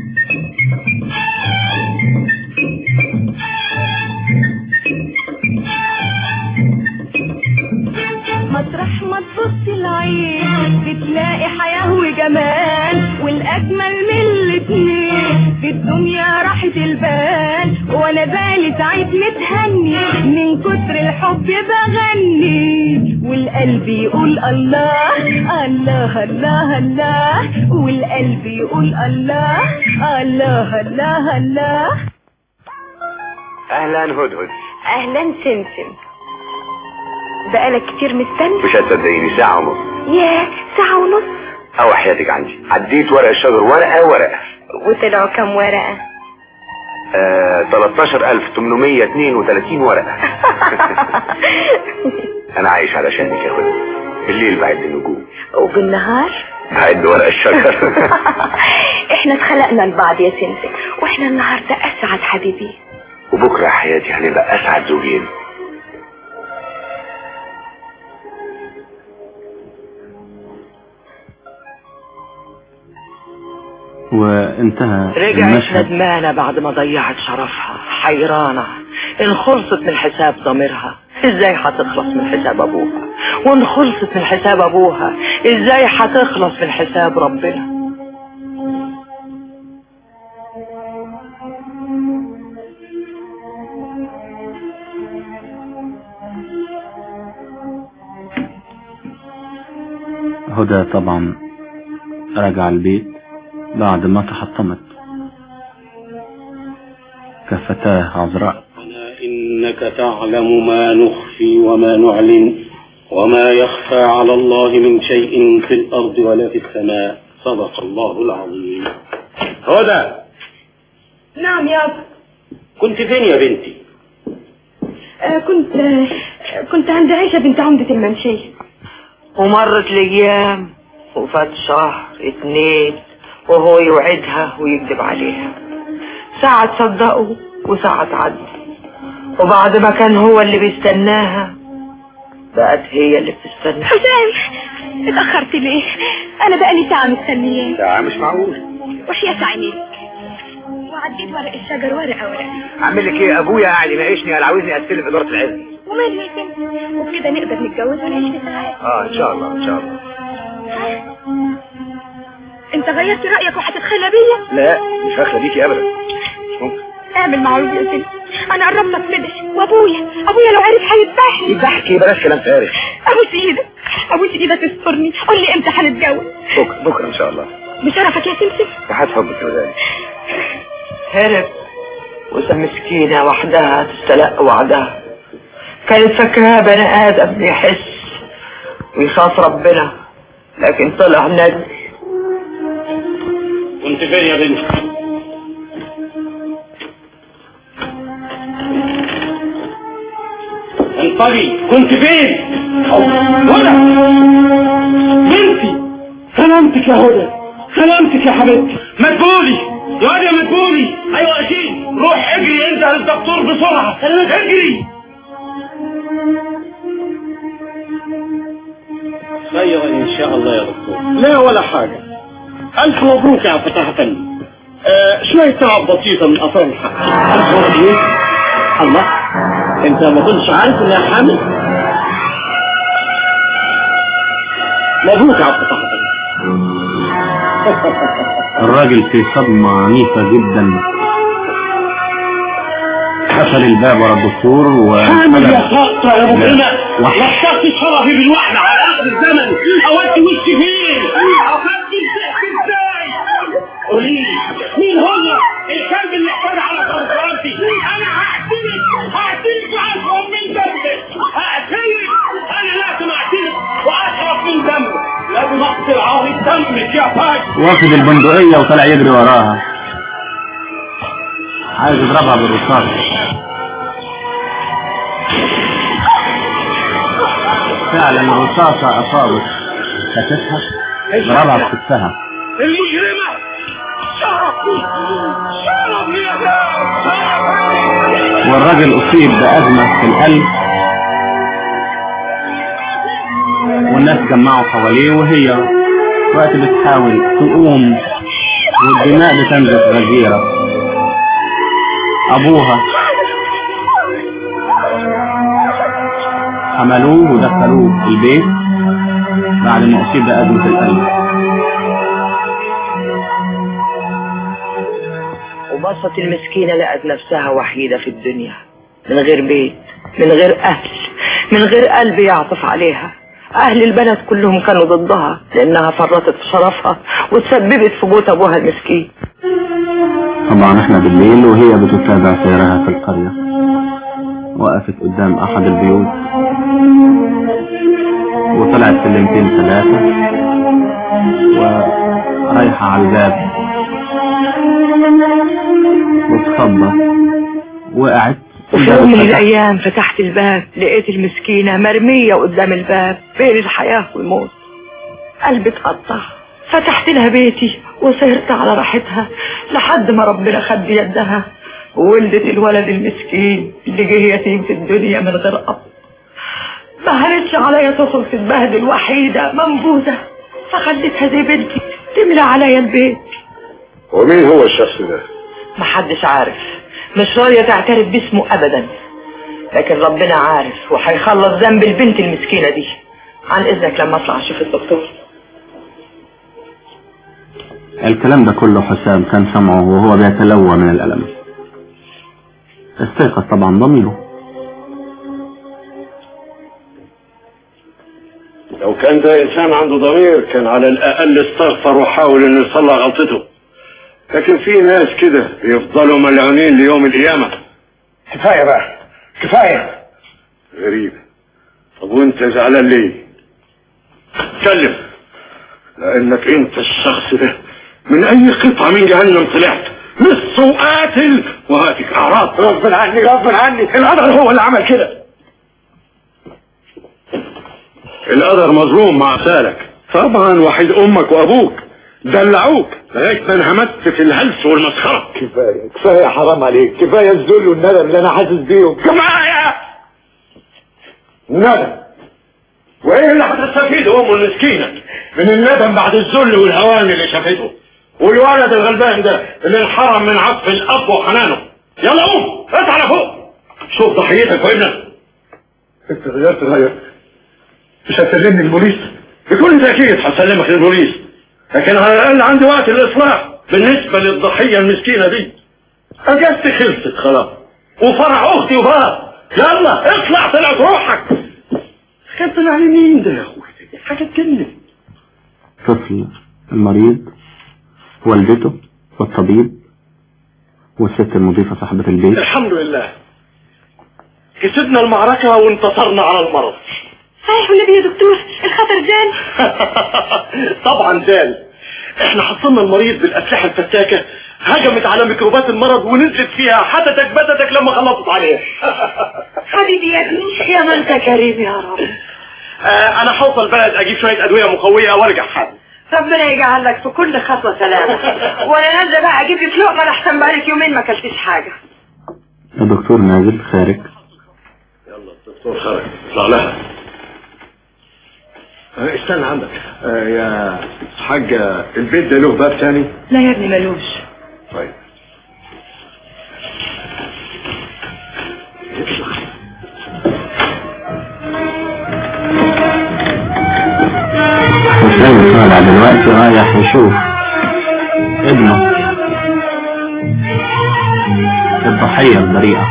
مطرح ما تبص العين بتلاقي حياة وجمال والأجمل من الاتنين في الدنيا راحة البال وأنا بالي سعيد متهني من كتر الحب بغني والقلب يقول الله الله الله الله والقلب يقول الله الله الله الله اهلا هدهد أهلا سمسم بقالك كتير مستني مش هتصدقيني ساعة ونص ياه ساعة ونص او حياتك عندي عديت ورق الشجر ورقة ورقة وطلعوا كام ورقة آه 13832 ورقة انا عايش علشانك يا خد بالليل بعد النجوم وبالنهار بعد ورق الشجر احنا اتخلقنا لبعض يا سنتي واحنا النهارده اسعد حبيبي وبكرة يا حياتي هنبقى اسعد زوجين وانتهى رجعت المشهد ندمانة بعد ما ضيعت شرفها حيرانة ان خلصت من حساب ضميرها ازاي هتخلص من حساب ابوها وان خلصت من حساب ابوها ازاي هتخلص من حساب ربنا هدى طبعا رجع البيت بعد ما تحطمت كفتاه عذراء إنك تعلم ما نخفي وما نعلن وما يخفى على الله من شيء في الأرض ولا في السماء صدق الله العظيم هدى نعم يابا كنت فين يا بنتي آه كنت آه كنت عند عيشة بنت عمدة المنشية ومرت الايام وفات شهر اتنين وهو يوعدها ويكذب عليها ساعة تصدقه وساعة تعدي وبعد ما كان هو اللي بيستناها بقت هي اللي بتستنى حسام اتأخرت ليه انا بقالي ساعة مستنياه ساعة مش معقول وحياة عينيك وعديت ورق الشجر ورقة ورقة اعمل لك ايه ابويا قاعد يناقشني قال عاوزني استلم اداره العلم وماله يا سنتي وبكده نقدر نتجوز ونعيش في سعادة اه ان شاء الله ان شاء الله انت غيرت رأيك وهتتخلى بيا لا مش هخلى بيكي ابدا مش ممكن اعمل معروف يا سنتي انا قربت اتمدح وابويا ابويا لو عرف هيذبحني يضحكي بلاش كلام فارغ ابوس ايدك ابوس ايدك استرني قول لي امتى هنتجوز بكره بكره ان شاء الله بشرفك يا سمسم بحد حبك يا وداني هرب وسمسكينة وحدها تستلق وعدها كانت فاكراها بني آدم بيحس ويخاف ربنا لكن طلع نجم كنت فين يا بنتي انطلي كنت فين هدى بنتي سلامتك يا هدى سلامتك يا حبيبتي مدبولي يا واد يا مدبولي ايوه اكيد روح اجري انت للدكتور بسرعه اجري خير ان شاء الله يا دكتور لا ولا حاجه الف مبروك يا فتاة فندم آه شوية تعب بسيطة من أثار الحق أثار إيه؟ الله أنت ما كنتش عارف إنها حامل؟ مبروك يا فتاة فندم الراجل في صدمة عنيفة جدا قفل الباب ورا الدكتور حامل يا وقفل خاطر يا مبرمة وح- لخصت شرفي بالوحدة على آخر الزمن أودي وشي فين؟ أخدت الضحك إزاي؟ قولي لي مين هو الكلب اللي اعتدى على قراراتي؟ أنا هقتلك هقتلك وأشرب من دمك هقتلك أنا لازم أقتلك وأشرب من دمك لازم أقتل عاري دمك يا فاجر واخد البندقية وطلع يجري وراها عايز يضربها بالرصاص فعلا الرصاصة أصابت كتفها ضربها بكتفها المجرمة شرفي شرفي يا والراجل أصيب بأزمة في القلب والناس جمعوا حواليه وهي وقت بتحاول تقوم والدماء بتنزف غزيرة أبوها حملوه ودخلوه البيت بعد ما أصيب بأزمة القلب وبصت المسكينة لقت نفسها وحيدة في الدنيا من غير بيت من غير أهل من غير قلب يعطف عليها أهل البلد كلهم كانوا ضدها لأنها فرطت في شرفها وتسببت في موت أبوها المسكين طبعا احنا بالليل وهي بتتابع سيرها في القرية وقفت قدام احد البيوت وطلعت سلمتين ثلاثة ورايحة على الباب وتخاف خبط وقعت وفي يوم من الأيام فتحت الباب لقيت المسكينة مرمية قدام الباب بين الحياة والموت قلبي اتقطع فتحت لها بيتي وسهرت على راحتها لحد ما ربنا خد يدها وولدت الولد المسكين اللي جه يتيم في الدنيا من غير أب ما هانتش عليا تصل تتبهدل وحيدة منبوذة فخليتها زي بنتي تملى عليا البيت ومين هو الشخص ده محدش عارف مش راضية تعترف باسمه أبدا لكن ربنا عارف وهيخلص ذنب البنت المسكينة دي عن إذنك لما أطلع أشوف الدكتور الكلام ده كله حسام كان سمعه وهو بيتلوى من الألم استيقظ طبعا ضميره لو كان ده انسان عنده ضمير كان على الاقل استغفر وحاول انه يصلح غلطته لكن في ناس كده بيفضلوا ملعونين ليوم القيامة كفاية بقى كفاية غريب طب وانت زعلان ليه اتكلم لانك انت الشخص ده من اي قطعة من جهنم طلعت لص وقاتل وهاتك اعراض غصب عني غصب عني القدر هو اللي عمل كده القدر مظلوم مع سالك طبعا وحيد امك وابوك دلعوك لغايه ما انهمت في الهلس والمسخره كفاية كفاية حرام عليك كفاية الذل والندم اللي انا حاسس بيهم كفايه ندم وايه اللي هتستفيده امه المسكينه من الندم بعد الذل والهوان اللي شافته والولد الغلبان ده اللي انحرم من عطف الاب وحنانه يلا قوم اطلع فوق شوف ضحيتك وابنك انت غيرت غيرت مش هتسلمني البوليس بكل تأكيد هسلمك للبوليس لكن على الأقل عندي وقت للإصلاح بالنسبة للضحية المسكينة دي أجازتي خلصت خلاص وفرح أختي وبقى يلا اطلع طلعت روحك كان طلع لي مين ده يا أخوي حاجة تجنن طفل المريض والدته والطبيب والست المضيفة صاحبة البيت الحمد لله كسبنا المعركة وانتصرنا على المرض صحيح والنبي يا دكتور الخطر زال طبعا زال احنا حصلنا المريض بالاسلحه الفتاكه هجمت على ميكروبات المرض ونزلت فيها حدتك بدتك لما خلصت عليه حبيبي يا ابني يا ما انت كريم يا رب آه انا هوصل البلد اجيب شويه ادويه مقويه وارجع حالا ربنا يجعل لك في كل خطوة سلامة وانا نازلة بقى اجيب لك لقمة لحسن بقالك يومين ما اكلتيش حاجة الدكتور نازل خارج دكتور خرج اطلع لها آه، استنى عندك آه، يا حاجة البيت ده له باب تاني لا يا ابني ملوش طيب حسام طالع دلوقتي رايح يشوف ابنه الضحية البريئة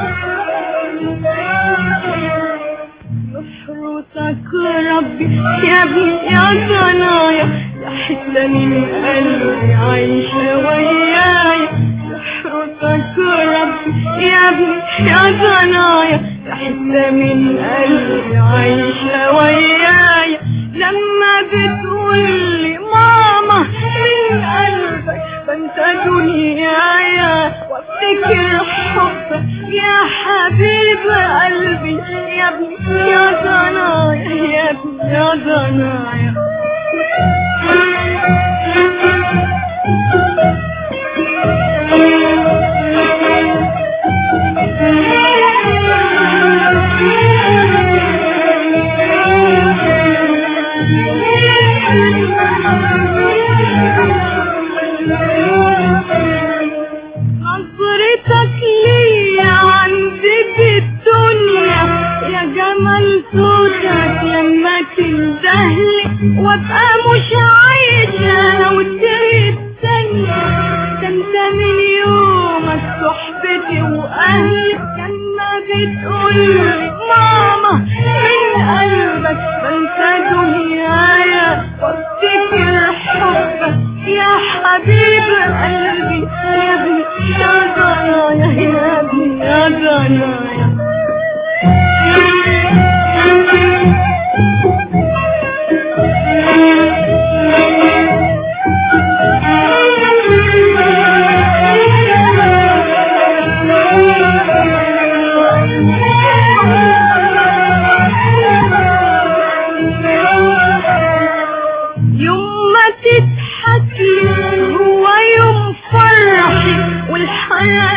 نصرتك ربي يا ابني يا ضنايا يا حتة من قلبي عايشة وياي نصرتك ربي يا ابني يا ضنايا يا حتة من قلبي عايشة وياي لما بتقولي ماما من قلبك بنسى دنيايا وافتكر حبك يا حبيب قلبي يا ابني يا ضنايا يا ابني يا ضنايا نظرتك ليا عندي في الدنيا يا جمال صوتك لما تندهلي وابقى مش عايشة لو تغيب ثانية ده انت من يومك صحبتي واهلي لما بتقولي ماما من قلبك بنسى دنيايا وافتكر حبك يا حبيب قلبي يا ابني يا ضنايا يا ابني يا ضنايا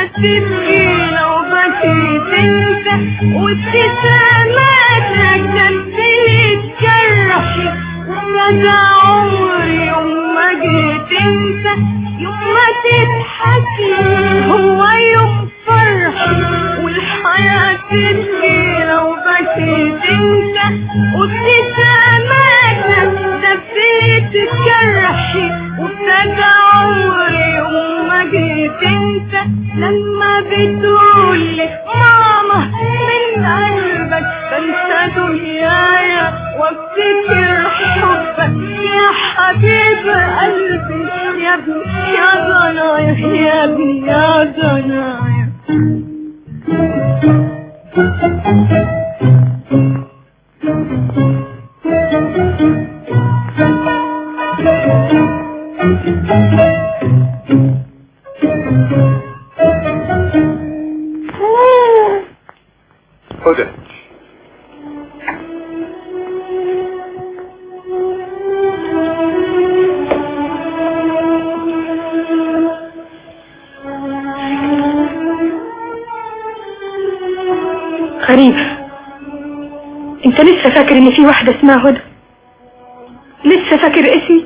تبكي لو بكيت انت وابتساماتك دبلت جرحي وابتدى عمري يوم ما جيت انت يوم ما تضحكي هو يوم فرحي والحياة تبكي لو بكيت انت وابتساماتك دبلت جرحي وابتدى عمري يوم ما جيت انت لما بتقولي ماما من قلبك بنسى دنيايا وافتكر حبك يا حبيب قلبي يا ابني يا ضنايا يا ابني يا ضنايا هدى غريب انت لسه فاكر ان في واحدة اسمها هدى لسه فاكر اسمي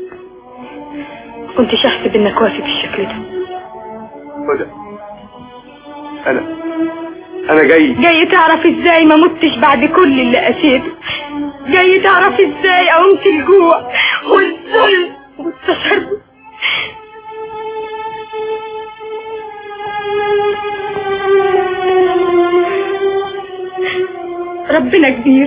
كنتش احسب انك وافي بالشكل ده هدى انا انا جاي جاي تعرف ازاي ما متش بعد كل اللي قسيته جاي تعرف ازاي قومت الجوع والذل والتشرد ربنا كبير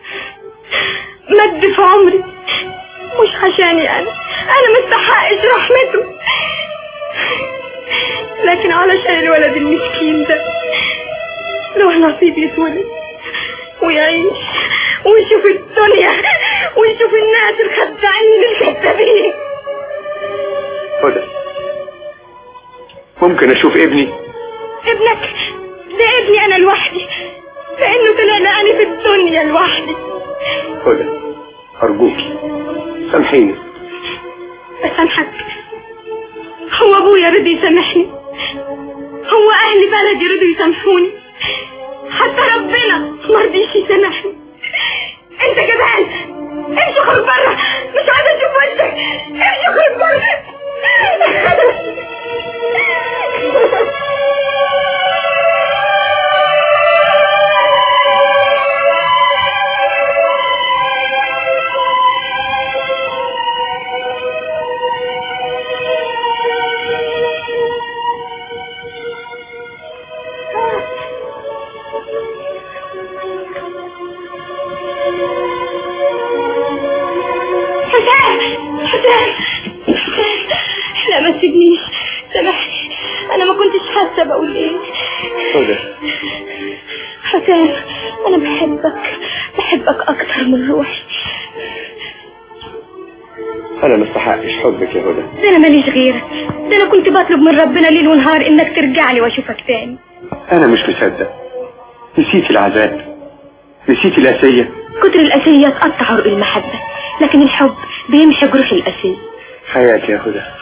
مد في عمري مش عشاني انا انا مستحقش رحمته لكن علشان الولد المسكين ده له نصيب يتولد ويعيش ويشوف الدنيا ويشوف الناس الخداعين الكذابين هدى ممكن اشوف ابني ابنك ده ابني انا لوحدي لانه طلع لقاني في الدنيا لوحدي هدى ارجوكي سامحيني بسامحك هو ابويا رضي يسامحني هو اهل بلدي رضوا يسامحوني حتى ربنا مرضيش يسامحني انت كمان امشي خرج بره مش عايزه اشوف وشك امشي خرج بره حسام حسام حسام لا ما تسيبنيش سامحني انا ما كنتش حاسه بقول ايه هدى حسام انا بحبك بحبك اكتر من روحي انا ما استحقش حبك يا هدى ده انا ماليش غيرك ده انا كنت بطلب من ربنا ليل ونهار انك ترجع لي واشوفك تاني انا مش مصدق نسيت العذاب نسيت الاسيه كتر الاسيه تقطع عرق المحبه لكن الحب بيمشي جروح الاسيه حياتي يا هدى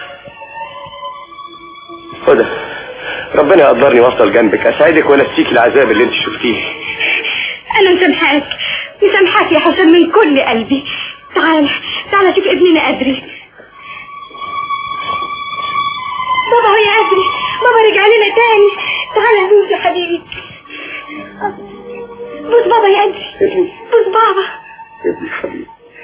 هدى ربنا يقدرني وافضل جنبك اسعدك وانسيك العذاب اللي انت شفتيه انا مسامحاك مسامحاك يا حسام من كل قلبي تعال تعال شوف ابننا ادري بابا هو يا ادري بابا رجع لنا تاني تعال بوس يا حبيبي بوس بابا يا ادري بوس بابا ابني حبيبي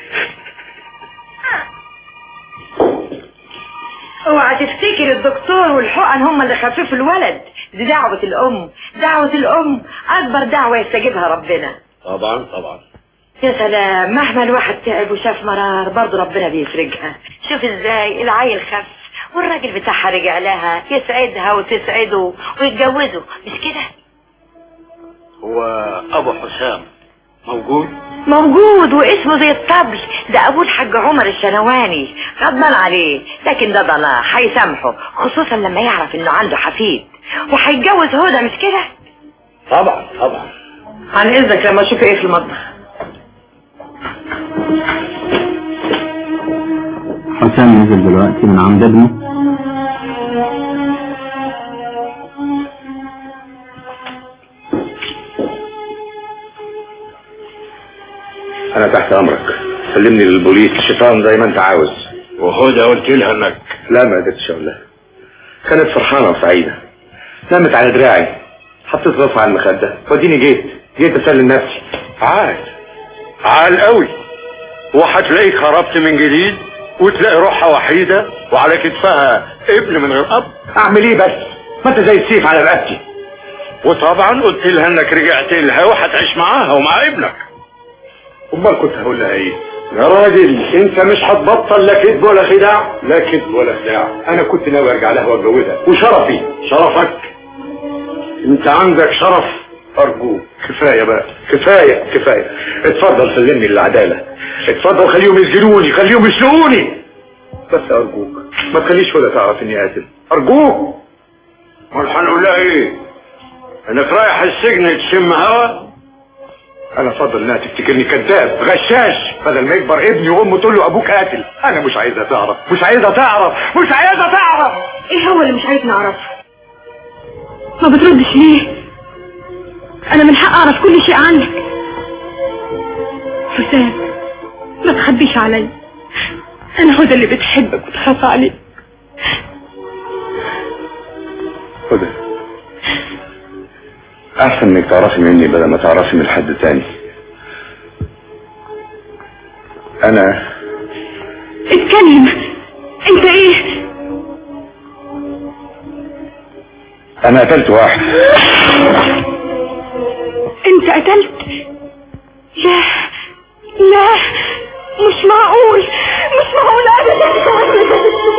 اوعى تفتكر الدكتور والحقن هم اللي خففوا الولد دي دعوة الأم دعوة الأم أكبر دعوة يستجيبها ربنا طبعا طبعا يا سلام مهما الواحد تعب وشاف مرار برضه ربنا بيفرجها شوف ازاي العيل خف والراجل بتاعها رجع لها يسعدها وتسعده ويتجوزوا مش كده هو ابو حسام موجود موجود واسمه زي الطبل ده ابوه الحاج عمر الشنواني غضبان عليه لكن ده ضناه هيسامحه خصوصا لما يعرف انه عنده حفيد وهيتجوز هدى مش كده طبعا طبعا عن اذنك لما اشوف ايه في المطبخ حسام نزل دلوقتي من عند ابنه انا تحت امرك سلمني للبوليس الشيطان زي ما انت عاوز وهدى قلت لها انك لا ما قدرتش اقول لها كانت فرحانه وسعيده نامت على دراعي حطيت راسها على المخده وديني جيت جيت اسلم نفسي عال عال قوي وهتلاقيك هربت من جديد وتلاقي روحها وحيدة وعلى كتفها ابن من غير اب اعمل ايه بس ما انت زي السيف على رقبتي وطبعا قلت لها انك رجعت لها وهتعيش معاها ومع ابنك امال كنت هقول لها ايه يا راجل انت مش هتبطل لا كذب ولا خداع لا كذب ولا خداع انا كنت ناوي ارجع لها واتجوزها وشرفي شرفك انت عندك شرف ارجوك كفايه بقى كفايه كفايه اتفضل سلمني للعداله اتفضل خليهم يسجنوني خليهم يسلقوني بس ارجوك ما تخليش ولا تعرف اني قاتل ارجوك امال هنقول لها ايه انك رايح السجن تشم هوا انا فضل انها تفتكرني كذاب غشاش بدل ما يكبر ابني وامه تقول له ابوك قاتل انا مش عايزها تعرف مش عايزها تعرف مش عايزها تعرف ايه هو اللي مش عايز نعرفه ما بتردش ليه انا من حق اعرف كل شيء عنك حسام ما تخبيش علي انا هدى اللي بتحبك وتخاف عليك هدى احسن انك تعرفي مني بدل ما تعرفي من حد تاني انا اتكلم انت ايه انا قتلت واحد انت قتلت لا لا مش معقول مش معقول ابدا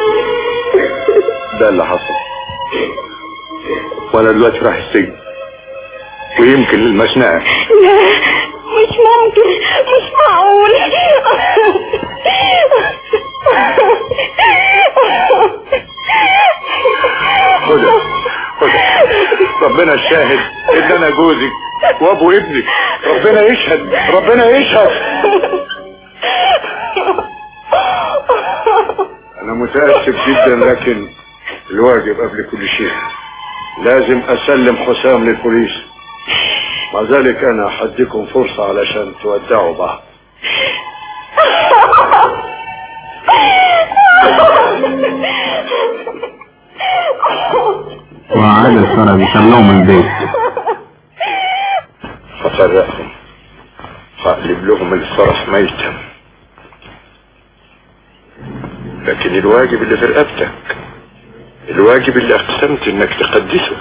ده اللي حصل وانا دلوقتي رايح السجن ويمكن للمشنقة لا مش ممكن مش معقول هدى هدى ربنا الشاهد ان انا جوزك وابو ابنك ربنا يشهد ربنا يشهد انا متاسف جدا لكن الواجب قبل كل شيء لازم اسلم حسام للبوليس مع ذلك انا هديكم فرصة علشان تودعوا بعض وعاد الشرع يخلوهم من البيت هفرقهم هقلب لهم الفرح ميتا لكن الواجب اللي في رقبتك الواجب اللي اقسمت انك تقدسه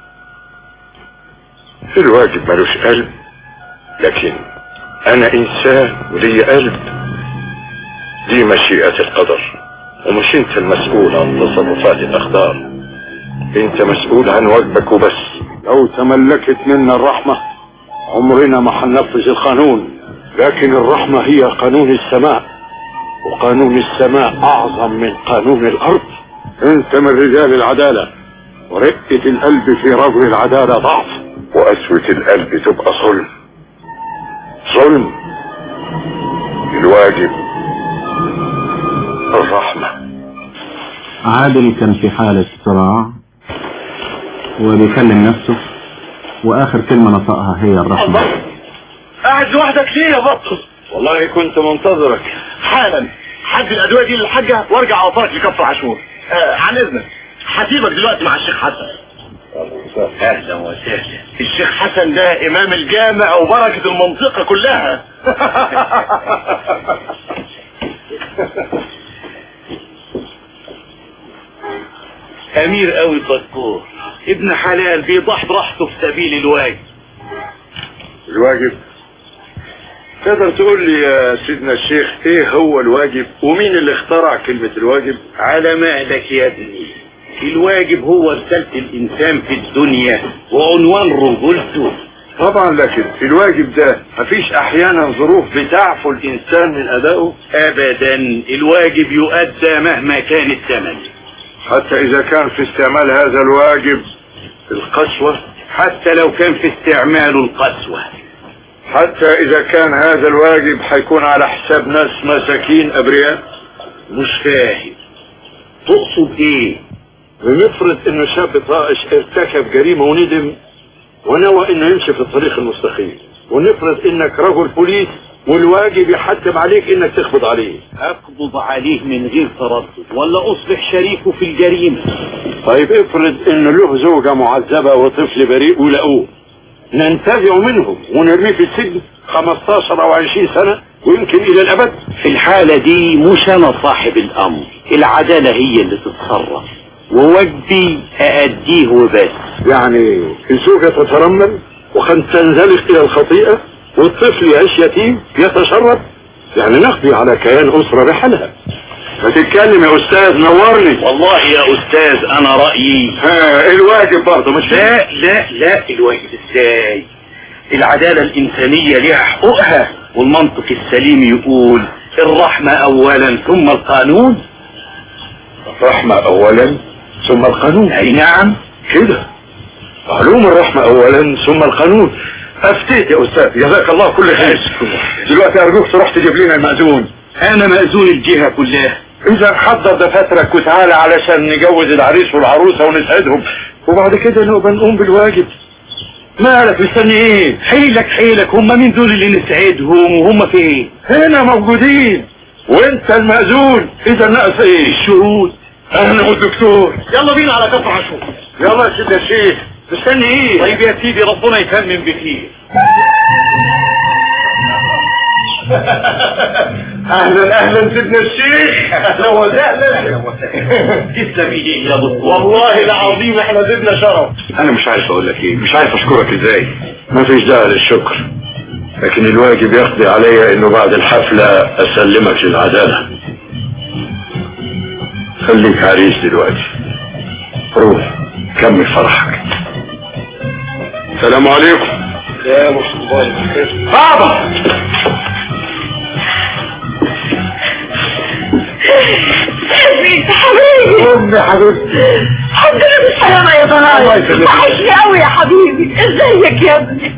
الواجب ملوش قلب لكن انا انسان ولي قلب دي مشيئة القدر ومش انت المسؤول عن تصرفات الاقدار انت مسؤول عن واجبك وبس لو تملكت منا الرحمة عمرنا ما هننفذ القانون لكن الرحمة هي قانون السماء وقانون السماء اعظم من قانون الارض انت من رجال العدالة ورقة القلب في رجل العدالة ضعف وقسوة القلب تبقى ظلم ظلم الواجب الرحمة عادل كان في حالة صراع وبيكلم نفسه واخر كلمة نطقها هي الرحمة قاعد لوحدك ليه يا بطل والله كنت منتظرك حالا حد الادويه دي للحاجه وارجع اوفرك لكفر عاشور آه عن اذنك هسيبك دلوقتي مع الشيخ حسن اهلا وسهلا الشيخ حسن ده امام الجامع وبركه المنطقه كلها امير قوي الدكتور ابن حلال بيضح براحته في سبيل الواجب الواجب تقدر تقول لي يا سيدنا الشيخ ايه هو الواجب ومين اللي اخترع كلمة الواجب على مهلك يا ابني الواجب هو رسالة الانسان في الدنيا وعنوان رجولته طبعا لكن الواجب ده مفيش احيانا ظروف بتعفو الانسان من ادائه ابدا الواجب يؤدى مهما كان الثمن حتى اذا كان في استعمال هذا الواجب القسوة حتى لو كان في استعماله القسوة حتى اذا كان هذا الواجب هيكون على حساب ناس مساكين ابرياء مش فاهم تقصد ايه بنفرض انه شاب طائش ارتكب جريمة وندم ونوى انه يمشي في الطريق المستقيم ونفرض انك رجل بوليس والواجب يحتم عليك انك تقبض عليه اقبض عليه من غير تردد ولا اصبح شريكه في الجريمة طيب افرض ان له زوجة معذبة وطفل بريء ولقوه ننتزع منهم ونرميه في السجن 15 او 20 سنة ويمكن الى الابد في الحالة دي مش انا صاحب الامر العدالة هي اللي تتصرف وواجبي ااديه وبس يعني الزوجة تترمل وقد تنزلق الى الخطيئة والطفل يعيش يتيم يتشرب يعني نقضي على كيان اسرة بحالها ما تتكلم يا استاذ نورني والله يا استاذ انا رأيي ها الواجب برضه مش لا لا لا الواجب ازاي العدالة الانسانية ليها حقوقها والمنطق السليم يقول الرحمة اولا ثم القانون الرحمة اولا ثم القانون اي نعم كده معلوم الرحمة اولا ثم القانون افتيت يا استاذ جزاك الله كل خير دلوقتي ارجوك تروح تجيب لنا المأذون انا مأذون الجهة كلها اذا حضر دفاترك وتعالى علشان نجوز العريس والعروسة ونسعدهم وبعد كده نبقى نقوم بالواجب مالك مستني ايه حيلك حيلك هم مين دول اللي نسعدهم وهم فين هنا موجودين وانت المأذون اذا ناقص ايه الشهود انا والدكتور يلا بينا على كفر عاشور يلا يا سيدي الشيخ مستني ايه طيب يا سيدي ربنا يتمم بخير اهلا اهلا سيدنا الشيخ اهلا وسهلا تسلم ايديك يا دكتور والله العظيم احنا زدنا شرف انا مش عارف اقول لك ايه مش عارف اشكرك ازاي ما فيش داعي للشكر لكن الواجب يقضي علي انه بعد الحفلة اسلمك للعدالة خليك عريس دلوقتي روح كمل فرحك السلام عليكم يا مصطفى بابا ابني حبيبي امي حبيبتي الحمد لله بالسلامة يا الله ضناي يسلمك. وحشني قوي يا حبيبي ازيك يا ابني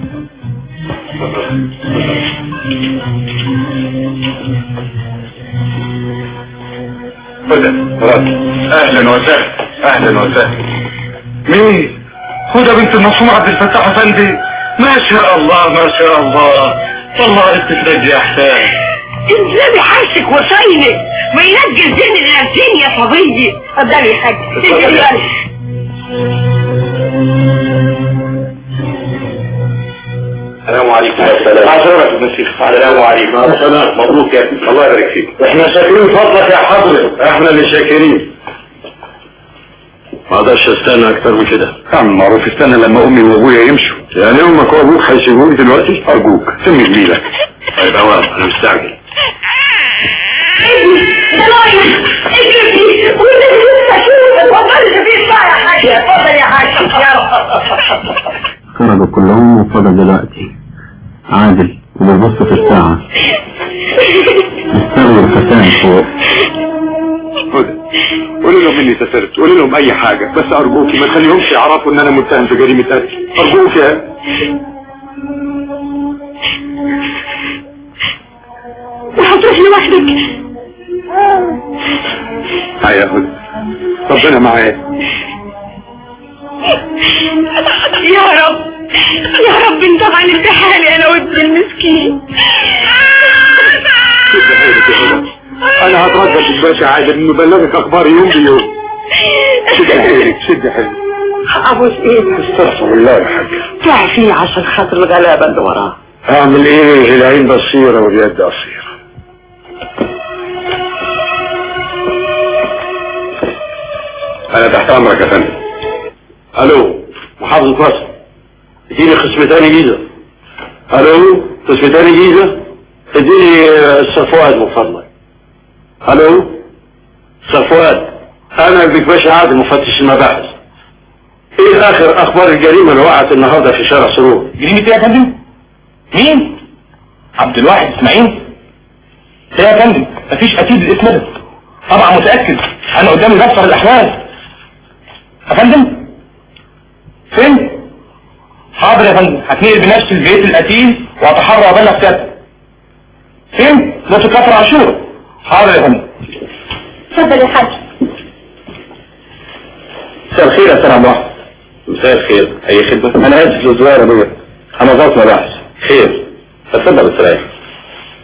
هدى هدى اهلا وسهلا اهلا وسهلا مين هدى بنت المرحوم عبد الفتاح افندي ما شاء الله ما شاء الله والله عرفت تنجي احسان انزلي حرشك وصينك ما ينجي الزين الانسين يا صبيي اتفضلي يا حاج اتفضلي السلام عليكم السلام عشرة ابن الشيخ السلام عليكم السلام مبروك يا ابني الله يبارك فيك احنا شاكرين فضلك يا حضرة احنا اللي شاكرين ما اقدرش استنى اكتر من كده اعمل معروف استنى لما امي وابويا يمشوا يعني امك وابوك هيسيبوك دلوقتي ارجوك سمي جميلك طيب اوام انا مستعجل ابني ضناي اجري والنبي لسه شوف اتفضلي في الساعة يا حاج اتفضل يا حاج يا رب خرجوا كلهم وفضل دلوقتي عادل وبيبص في الساعة مستغل الختان فوق هدى قولي لهم اني سافرت قولي لهم اي حاجة بس ارجوكي ما تخليهمش يعرفوا ان انا متهم في جريمة قتل ارجوك يا وهتروح لوحدك هيا يا هدى ربنا معاك يا رب يا رب انت عن حالي انا وابني المسكين شد حيلك يا هدى انا هترجى في الباشا عادل انه بلغك اخبار يوم بيوم شد حيلك شد حيلك ابوس ايدك استغفر الله يا حاج تعفي عشان خاطر الغلابه اللي وراه اعمل ايه العين بصيرة واليد قصيرة انا تحت امرك يا فندم الو محافظة مصر اديني قسم تاني جيزة الو قسم تاني جيزة اديني الصفوات من فضلك الو صفوات انا بك باشا عادل مفتش المباحث ايه اخر اخبار الجريمة اللي وقعت النهاردة في شارع سرور جريمة ايه يا فندم؟ مين؟ عبد الواحد اسماعيل؟ ايه يا فندم؟ مفيش اكيد الاسم ده طبعا متأكد انا قدامي بصر الاحوال يا فندم؟ فين؟ حاضر يا فندم هتنقل بنفس البيت القتيل واتحرى وابلغ سيادتك فين؟ نص كفر عاشور حاضر يا فندم اتفضل يا حاج مساء الخير يا سلام واحد مساء الخير اي خدمة انا اسف للزوار يا ابويا انا ظابط مباحث خير اتفضل استريح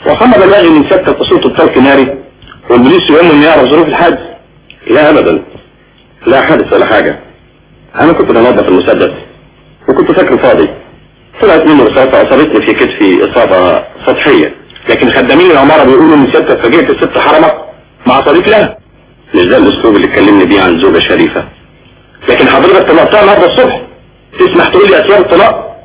وصمد الواجب من سكة صوت الطلق ناري والبوليس يقوم انه يعرف ظروف الحادث لا ابدا لا حادث ولا حاجة انا كنت بنظف المسدس وكنت فاكره فاضي طلعت منه رصاصة اصابتني في كتفي اصابة سطحية لكن خدامين العمارة بيقولوا ان سيادتك فاجئت الست حرمة مع صديق لها مش ده الاسلوب اللي اتكلمني بيه عن زوجة شريفة لكن حضرتك طلقتها النهارده الصبح تسمح تقول لي اسباب الطلاق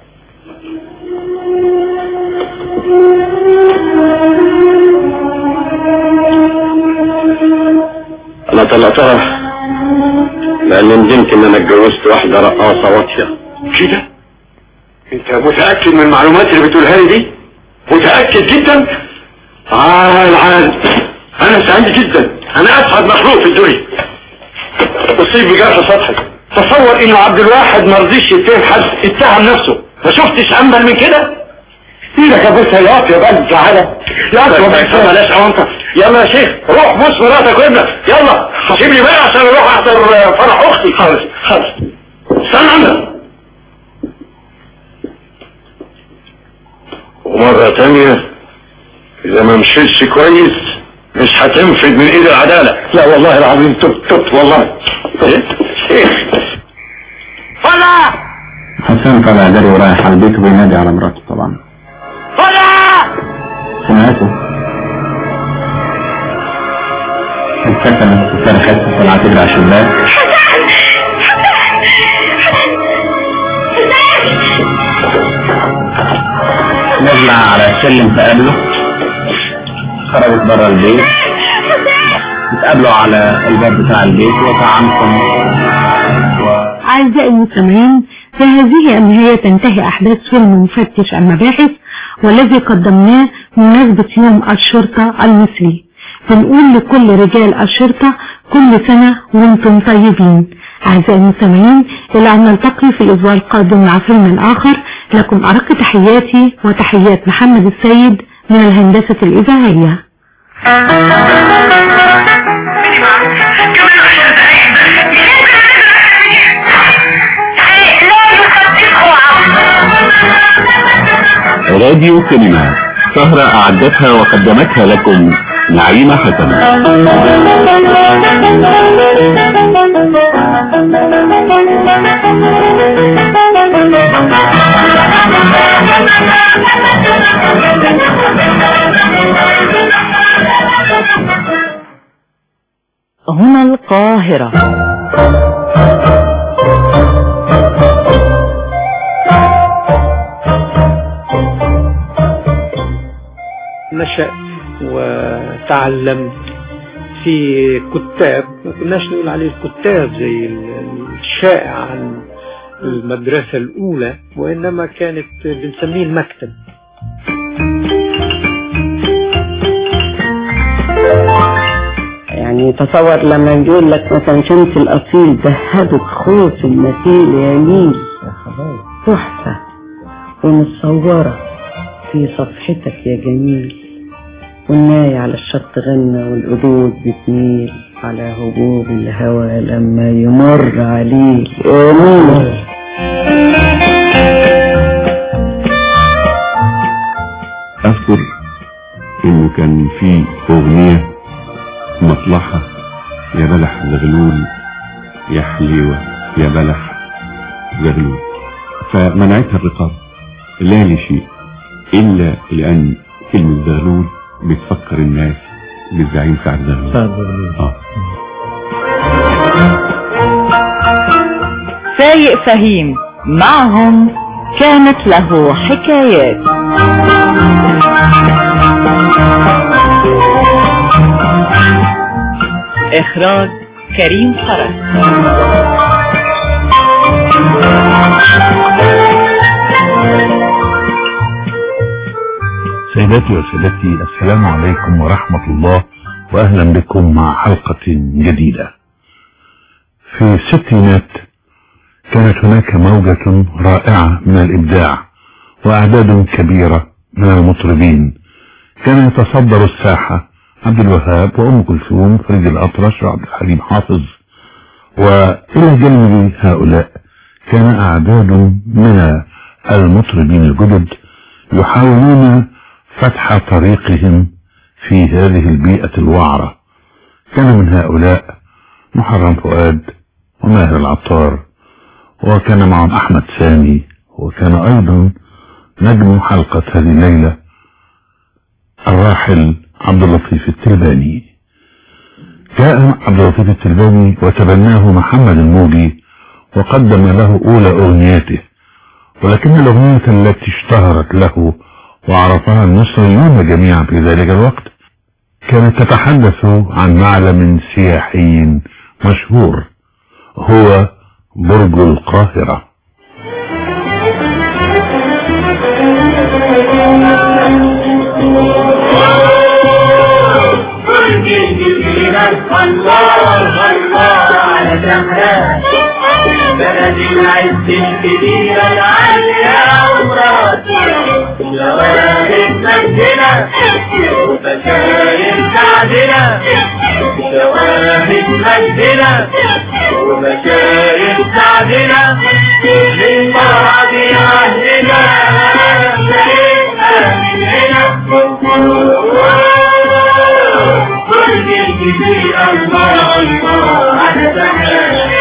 انا طلقتها لان ندمت ان انا اتجوزت واحدة رقاصة واطية كده انت متأكد من المعلومات اللي بتقولها لي دي متأكد جدا عال عال انا سعيد جدا انا اسعد مخلوق في الدنيا اصيب بجرح سطحي تصور انه عبد الواحد ما رضيش يتهم حد اتهم نفسه ما شفتش امل من كده ايدك يا بوسه يا اطيب قلب تعالى يا اطيب بلاش اوانطه يلا يا شيخ روح بوس مراتك وابنك يلا سيب لي بقى عشان اروح احضر فرح اختي خالص خالص استنى عندك ومرة تانية إذا ما مشيتش كويس مش هتنفد من إيد العدالة لا والله العظيم تبت تبت والله إيه؟ إيه؟ طلع حسن طلع جري ورايح على البيت وبينادي على مراته طبعا طلع سمعته اتسكنت وصرخت وطلعت تجري على الشباك نزل على السلم فقابله خرجت بره البيت اتقابلوا على الباب بتاع البيت وطعمكم أعزائي المستمعين في هذه النهاية تنتهي أحداث فيلم مفتش المباحث والذي قدمناه بمناسبة يوم الشرطة المصري بنقول لكل رجال الشرطة كل سنة وانتم طيبين أعزائي المستمعين إلى أن نلتقي في الأسبوع القادم مع فيلم آخر لكم أرق تحياتي وتحيات محمد السيد من الهندسة الإذاعية راديو سينما سهرة أعدتها وقدمتها لكم نعيمة حسن هنا القاهرة نشأت وتعلمت في كتاب ما كناش نقول عليه الكتاب زي الشائع عن المدرسة الأولى وإنما كانت بنسميه المكتب يعني تصور لما يقول لك مثلا شمس الأصيل ذهبت خوف المثيل يا نيل تحفة ومتصورة في صفحتك يا جميل والناي على الشط غنى والقدود بتميل على هبوب الهوى لما يمر عليه آمين أذكر إنه كان في أغنية مطلعها يا بلح زغلول يا حليوة يا بلح زغلول فمنعتها الرقابة لا لشيء إلا لأن كلمة زغلول بتفكر الناس بالزعيم سعد زغلول آه. سايق فهيم معهم كانت له حكايات إخراج كريم فرج سيداتي وسادتي السلام عليكم ورحمة الله وأهلا بكم مع حلقة جديدة في الستينات كانت هناك موجة رائعة من الإبداع وأعداد كبيرة من المطربين كان يتصدر الساحة عبد الوهاب وأم كلثوم فريد الأطرش وعبد الحليم حافظ وإلى جانب هؤلاء كان أعداد من المطربين الجدد يحاولون فتح طريقهم في هذه البيئة الوعرة كان من هؤلاء محرم فؤاد وماهر العطار وكان معهم أحمد سامي وكان أيضا نجم حلقة هذه الليلة الراحل عبد اللطيف التلباني جاء عبد اللطيف التلباني وتبناه محمد الموجي وقدم له أولى أغنياته ولكن الأغنية التي اشتهرت له وعرفها المصريون جميعا في ذلك الوقت كانت تتحدث عن معلم سياحي مشهور هو برج القاهرة الله الله على زهران بلد العز الكبيرة العالية أمراض شوارع مسجدة وبشاير سعدنا شوارع مسجدة وبشاير سعدنا من بعد عهدنا شريكنا من هنا كل الجديد الله الله على زهران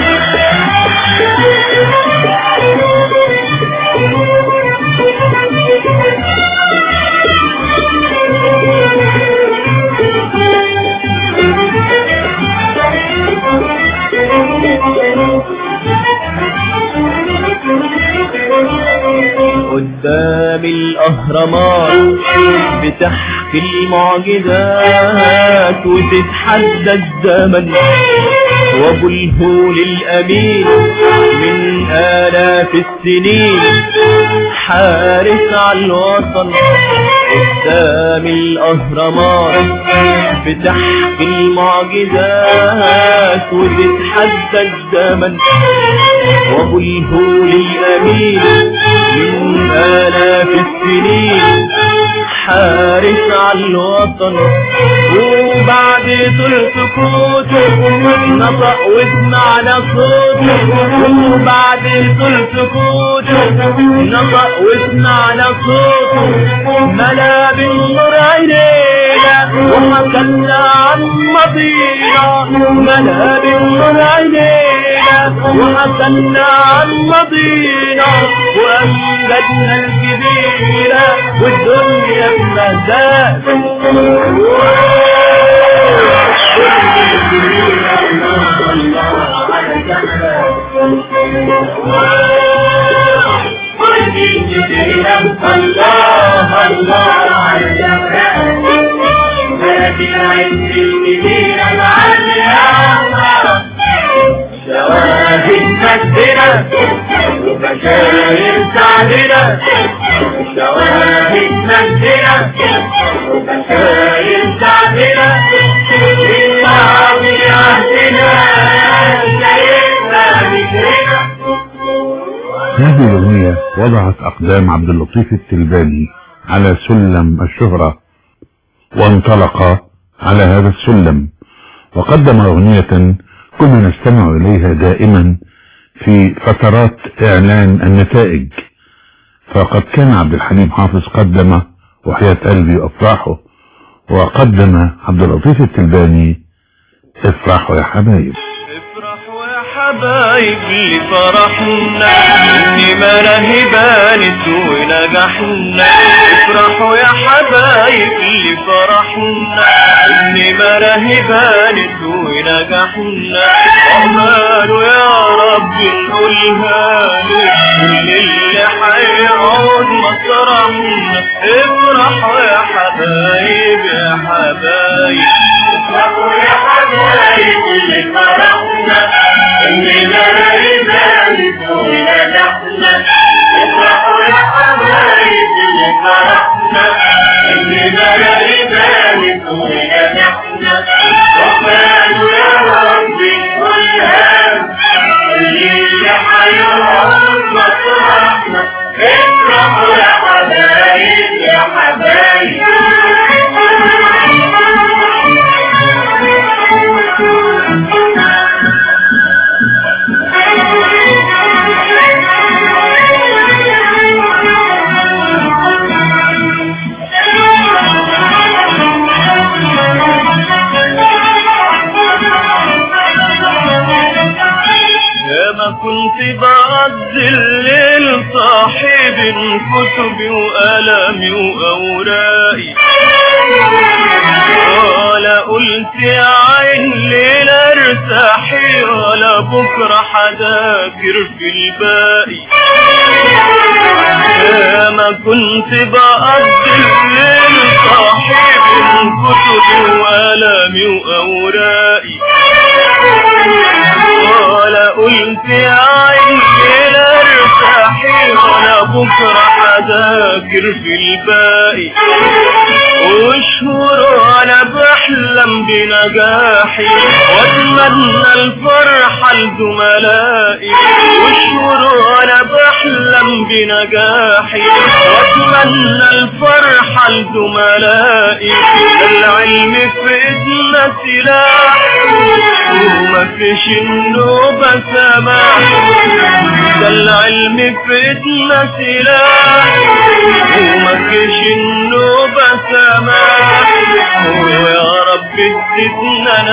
قدام الأهرامات بتحكي المعجزات وتتحدى الزمن وابو الهول الأمين من آلاف السنين حارس على الوطن قدام الأهرامات بتحكي المعجزات وتتحدى الزمن وابو الهول الأمين من آلاف السنين حارس على الوطن وبعد طول سكوته نطق وسمعنا صوته وبعد طول سكوته نطق وسمعنا صوته ملا بالنور عينينا وحكلنا عن ماضينا ملا بالنور عينينا وحكلنا عن ماضينا وأمجدنا الكبيرة والدنيا بمهداك الله الله على الجبران بلد العز الكبيرة العالية شواهد مجدنا وبشاير سعدنا شواهد مجدنا وبشاير سعدنا من بعد عهدنا شايفنا ذكرنا هذه الأغنية وضعت أقدام عبد اللطيف التلباني على سلم الشهرة وانطلق على هذا السلم وقدم أغنية كنا نستمع إليها دائما في فترات إعلان النتائج فقد كان عبد الحليم حافظ قدم وحياة قلبي وأفراحه وقدم عبد اللطيف التلباني افرحوا يا حبايب حبايب لفرحنا اني ملاهي بانت ونجحنا افرحوا يا حبايب لفرحنا اني ملاهي بانت ونجحنا عماله يا رب نقولها له كل اللي هيقعد مسرحنا افرحوا يا حبايب يا حبايب افرحوا يا حبايب لفرحنا إننا ريبان ونجحنا افرحوا يا حبايب لفرحنا إننا ريبان ونجحنا رحمن يا رب كلها اللي حيران مطرحنا افرحوا يا حبايب يا حبايب ما كنت بقضي الليل صاحب كتبي وقلمي وأوراقي ولا قلت يا عين ليلة ارتاحي ولا بكرة حذاكر في الباقي يا ما كنت بقضي الليل صاحب كتبي وقلمي وأوراقي ولا قلت يا عين ليلة ارتاحي ولا بكرة حذاكر في الباقي وشهور وانا بحلم بنجاحي واتمنى الفرحة لزملائي وشهور وانا بحلم بنجاحي واتمنى الفرحة لزملائي العلم في ايدنا سلاح وما فيش النوبة سماح ده العلم في ايدنا سلاح وما فيش النوبة سماح ويا رب ادتنا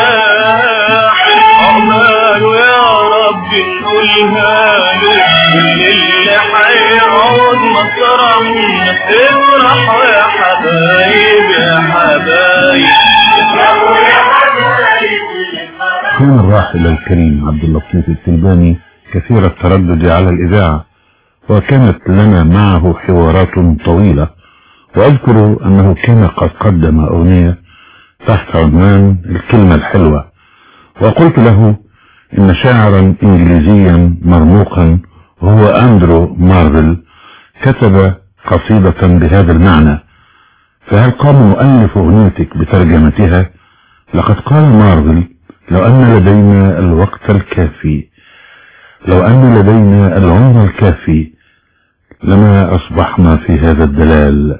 نجاح عقباله يا رب نقولها له اللي هيقعد مسرحنا افرحوا يا حبايب يا حبايب افرحوا يا حبايب كان الراحل الكريم عبد اللطيف التلباني كثير التردد على الإذاعة وكانت لنا معه حوارات طويلة وأذكر أنه كان قد قدم أغنية تحت عنوان الكلمة الحلوة وقلت له إن شاعرا إنجليزيا مرموقا هو أندرو مارفل كتب قصيدة بهذا المعنى فهل قام مؤلف أغنيتك بترجمتها لقد قال مارفل لو أن لدينا الوقت الكافي لو أن لدينا العمر الكافي لما أصبحنا في هذا الدلال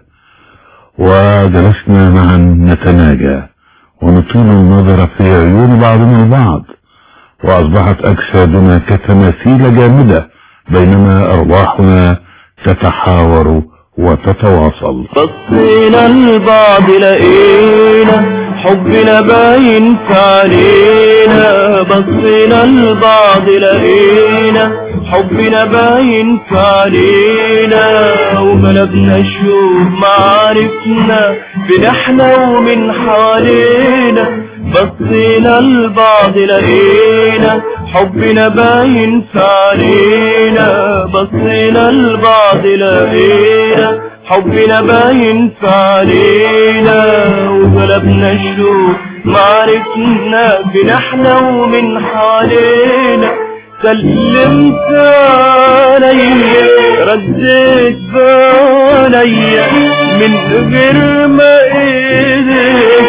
وجلسنا معا نتناجى ونطيل النظر في عيون بعضنا البعض وأصبحت أجسادنا كتماثيل جامدة بينما أرواحنا تتحاور وتتواصل بصينا لبعض لقينا حبنا باين في علينا بصينا لبعض لقينا حبنا باين في علينا وغلبنا الشوق معارفنا بين احنا ومن حوالينا بصينا لبعض لقينا حبنا باين في علينا بصينا لبعض لقينا حبنا باين في علينا وغلبنا الشوق معرفنا بين احنا ومن حوالينا سلمت عليا رديت بعليا من غير ما ايديك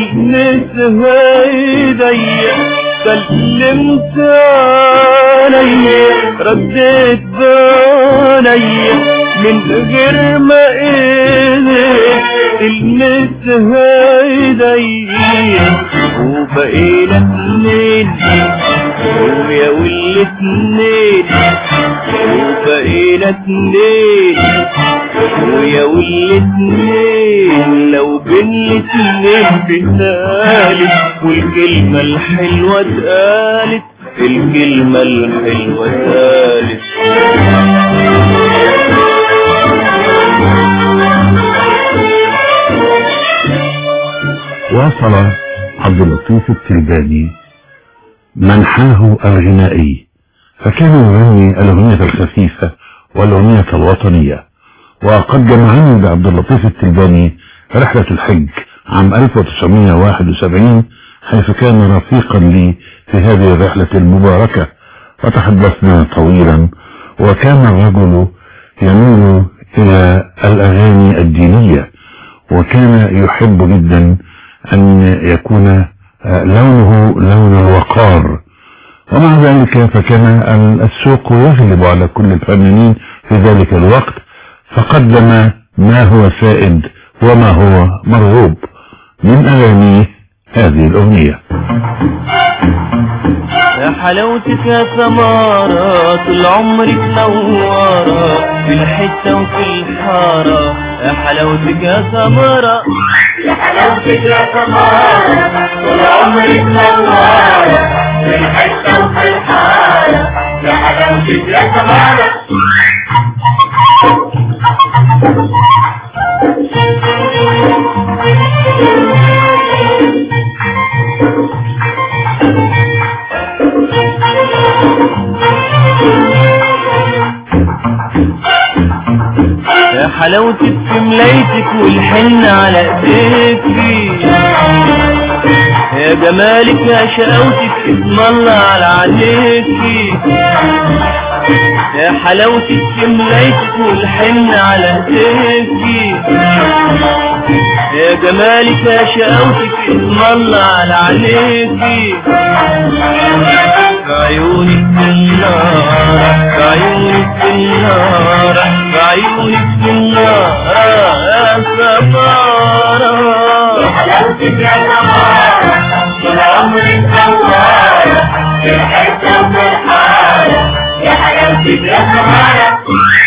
تلمسها ايديا سلمت عليا رديت بعليا من غير ما ايديك تلمسها ايديا وبقينا اتنين ويا والاتنين وبقينا اتنين ويا والاتنين لو بين الاتنين في ثالث والكلمة الحلوة اتقالت الكلمة الحلوة اتقالت واصل عبد اللطيف التلباني منحاه الغنائي فكان يغني الأغنية الخفيفة والأغنية الوطنية وقد جمعني بعبد اللطيف التلباني رحلة الحج عام 1971 حيث كان رفيقا لي في هذه الرحلة المباركة وتحدثنا طويلا وكان الرجل يميل إلى الأغاني الدينية وكان يحب جدا أن يكون لونه لون الوقار ومع ذلك فكان السوق يغلب على كل الفنانين في ذلك الوقت فقدم ما هو سائد وما هو مرغوب من أغانيه هذه الأغنية يا حلاوتك يا سمارة طول عمرك نوارة في الحتة وفي الحارة يا حلاوتك يا سمارة يا حلاوتك يا سمارة طول عمرك نوارة في الحتة وفي الحارة حياتك يا سمارة يا حلاوتك في ملايتك والحن على ايديكي يا جمالك يا شقاوتك اسم الله على عليكي يا حلاوتك في ملايتك والحن على ايديكي يا جمالك يا شقاوتك اسم الله على عليكي في عيونك النار في عيونك النار في عيونك النار يا سمارة حلاوتك يا سمارة طول عمرك نوارة في الحتة وفي الحارة يا حلاوتك يا سمارة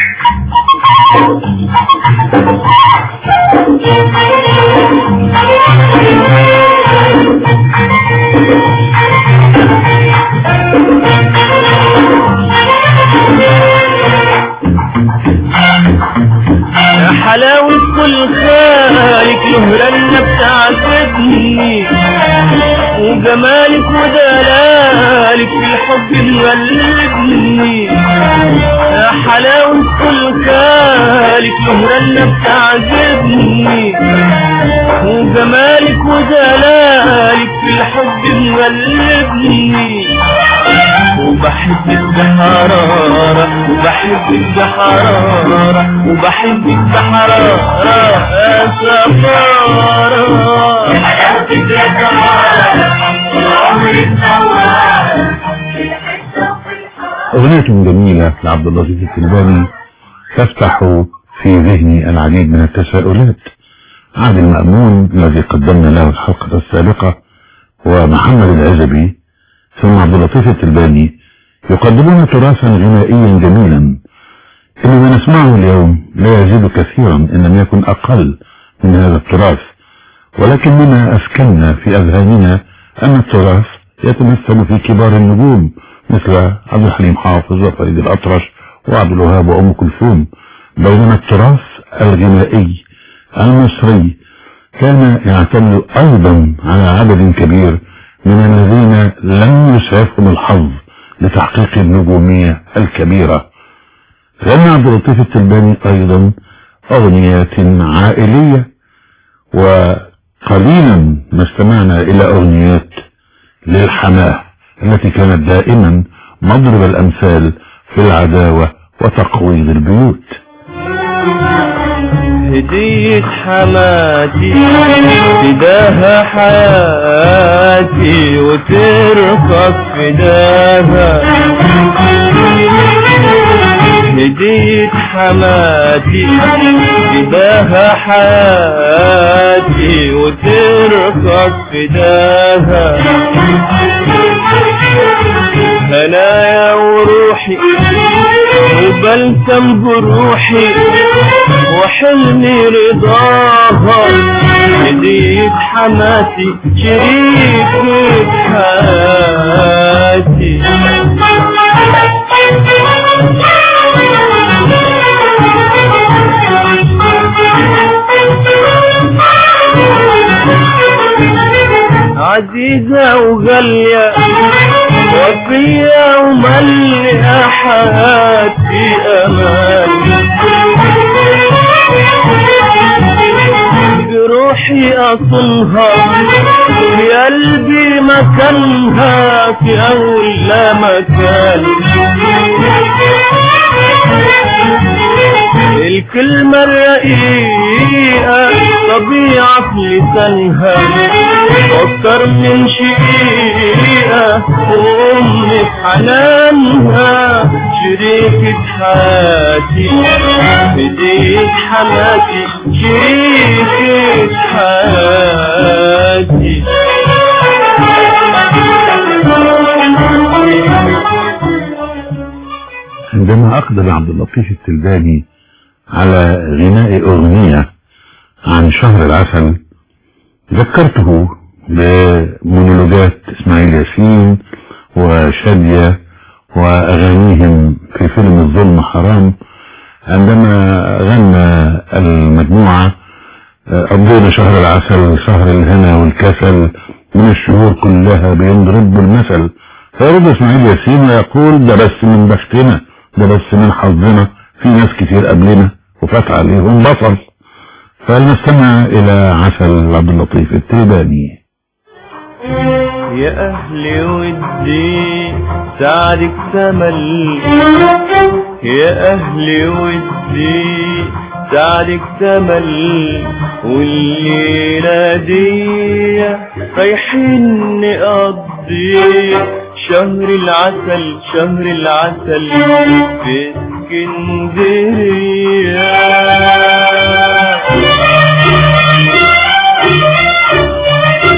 يا حلاوة كل خالك يهرنا بتعذبني وجمالك ودلالك في الحب مغلبني يا حلاوة كل خالك يهرنا بتعذبني وجمالك ودلالك في الحب مغلبني وبحبك بحرارة وبحبك بحرارة وبحبك بحرارة يا سمارة حلاوتك يا سمارة طول عمرك نوارة أغنية جميلة لعبد اللطيف الكلباني تفتح في ذهني العديد من التساؤلات عادل المأمون الذي قدمنا له الحلقة السابقة ومحمد العزبي ثم عبد اللطيف التلباني يقدمون تراثا غنائيا جميلا اللي ما نسمعه اليوم لا يزيد كثيرا ان لم يكن اقل من هذا التراث ولكننا اسكننا في اذهاننا ان التراث يتمثل في كبار النجوم مثل عبد الحليم حافظ وفريد الاطرش وعبد الوهاب وام كلثوم بينما التراث الغنائي المصري كان يعتمد ايضا على عدد كبير من الذين لم يسعفهم الحظ لتحقيق النجومية الكبيرة غنى عبد اللطيف التلباني ايضا اغنيات عائلية وقليلا ما استمعنا الى اغنيات للحماة التي كانت دائما مضرب الامثال في العداوة وتقويض البيوت هدية حماتي فداها حياتي وترقص فداها هدية حماتي فداها حياتي وترقص فداها هنايا وروحي وبلسم جروحي وحلمي رضاها هدية حماتي شريكة حياتي عزيزة وغالية وفية وملئة حياتي أمان بروحي أصلها في قلبي مكانها في أول مكان الكلمة الرقيقة طبيعة في لسانها أكتر من شقيقة وأم في حنانها شريكة حياتي هدية حماتي شريكة حياتي عندما أقدم عبد اللطيف التلباني على غناء أغنية عن شهر العسل ذكرته بمونولوجات إسماعيل ياسين وشادية وأغانيهم في فيلم الظلم حرام عندما غنى المجموعة آه، قضينا شهر العسل شهر الهنا والكسل من الشهور كلها بينضرب بالمثل فيرد اسماعيل ياسين ويقول ده بس من بختنا ده بس من حظنا في ناس كتير قبلنا وفات عليهم بصل فلنستمع الى عسل عبد اللطيف التيباني يا أهلي ودي سعدك تمل يا أهلي ودي سعدك تمل والليلة دي رايحين نقضي شهر العسل شهر العسل في اسكندرية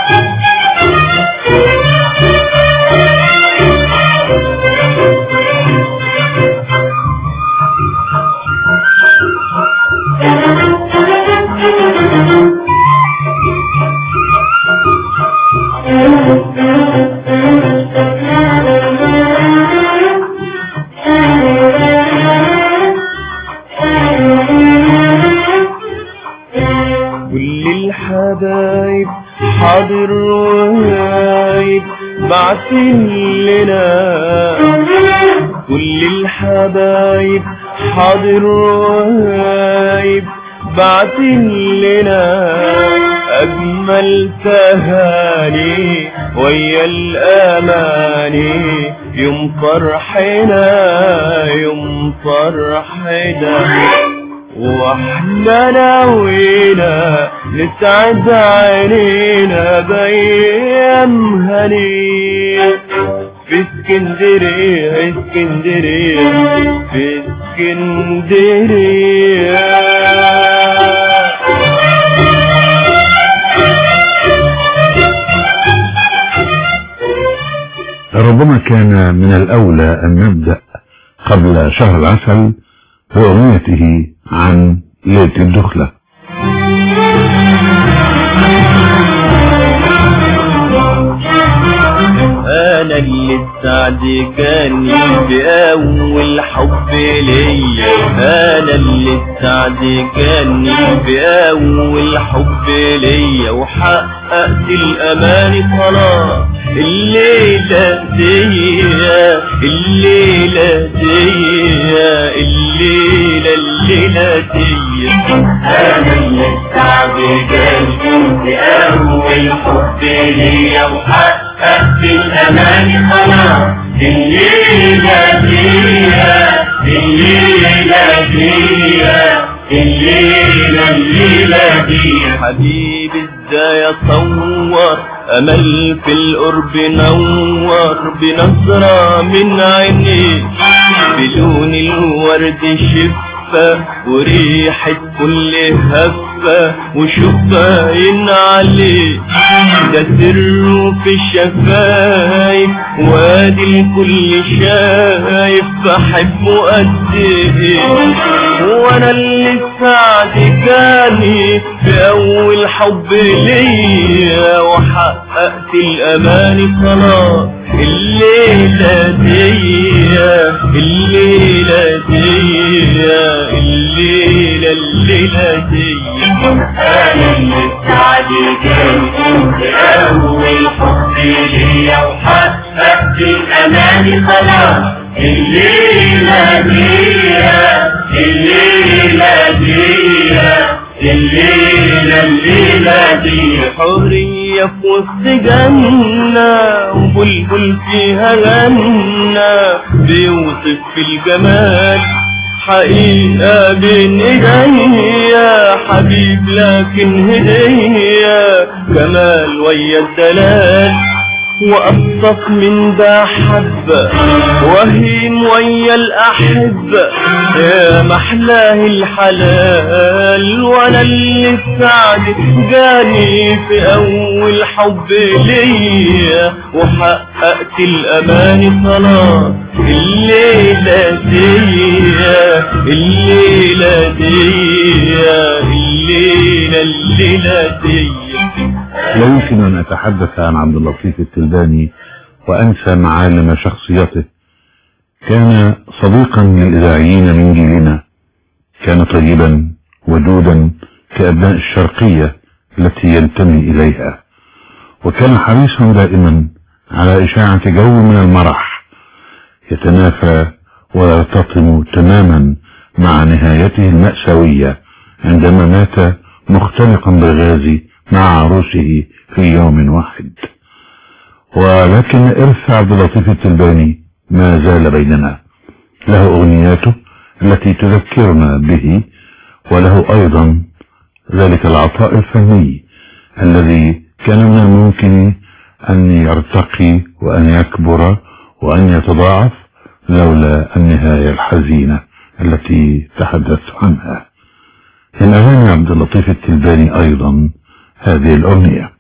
كل الحبايب حاضر وغايب بعتين لنا كل الحبايب حاضر وغايب بعتين لنا أجمل تهاني ويا الأماني يوم فرحنا يوم فرحنا واحنا ناوينا نسعد عينينا بايام هنيه في اسكندرية اسكندرية في اسكندرية ربما كان من الأولى أن نبدأ قبل شهر العسل بأغنيته عن ليلة الدخلة انا اللي السعد كان باول حب ليا انا اللي السعد كان باول حب ليا وحققت الاماني خلاص الليلة دي الليلة دي الليلة الليلة دي انا اللي السعد كان باول حب ليا وحققت الاماني خلاص الليلة دي الليلة دي الليلة الليلة دي حبيبي ازاي اصور امل في القرب نور بنظرة من عينيك بلون الورد شفة وريحة كل هفة وشفاين عليك ده سره في الشفايف وادي الكل شايف بحبه قد ايه وانا اللي السعد جاني في اول حب ليا وحققت الاماني خلاص الليلة دي الليلة دي الليلة الليلة دي انا اللي السعد كان باول حب ليا وحققت الاماني خلاص الليلة دي الليلة دي الليلة الليلة دي حرية في وسط جنة وبلبل فيها غنى بيوصف في الجمال حقيقة بين ايديا حبيب لكن هدية جمال ويا الدلال وأصف من ده حبة وهيم ويا الأحبة يا محلاه الحلال وأنا اللي السعد جاني في أول حب ليا وحققت الأماني خلاص الليلة دي الليلة دي الليلة الليلة دي لا يمكن أن أتحدث عن عبد اللطيف التلباني وأنسى معالم شخصيته كان صديقا للإذاعيين من جيلنا كان طيبا ودودا كأبناء الشرقية التي ينتمي إليها وكان حريصا دائما على إشاعة جو من المرح يتنافى ويرتطم تماما مع نهايته المأساوية عندما مات مختلقا بالغاز مع عروسه في يوم واحد ولكن إرث عبد اللطيف التلباني ما زال بيننا له أغنياته التي تذكرنا به وله أيضا ذلك العطاء الفني الذي كان من الممكن أن يرتقي وأن يكبر وأن يتضاعف لولا النهاية الحزينة التي تحدثت عنها من أغاني عبد اللطيف التلباني أيضا هذه الأغنية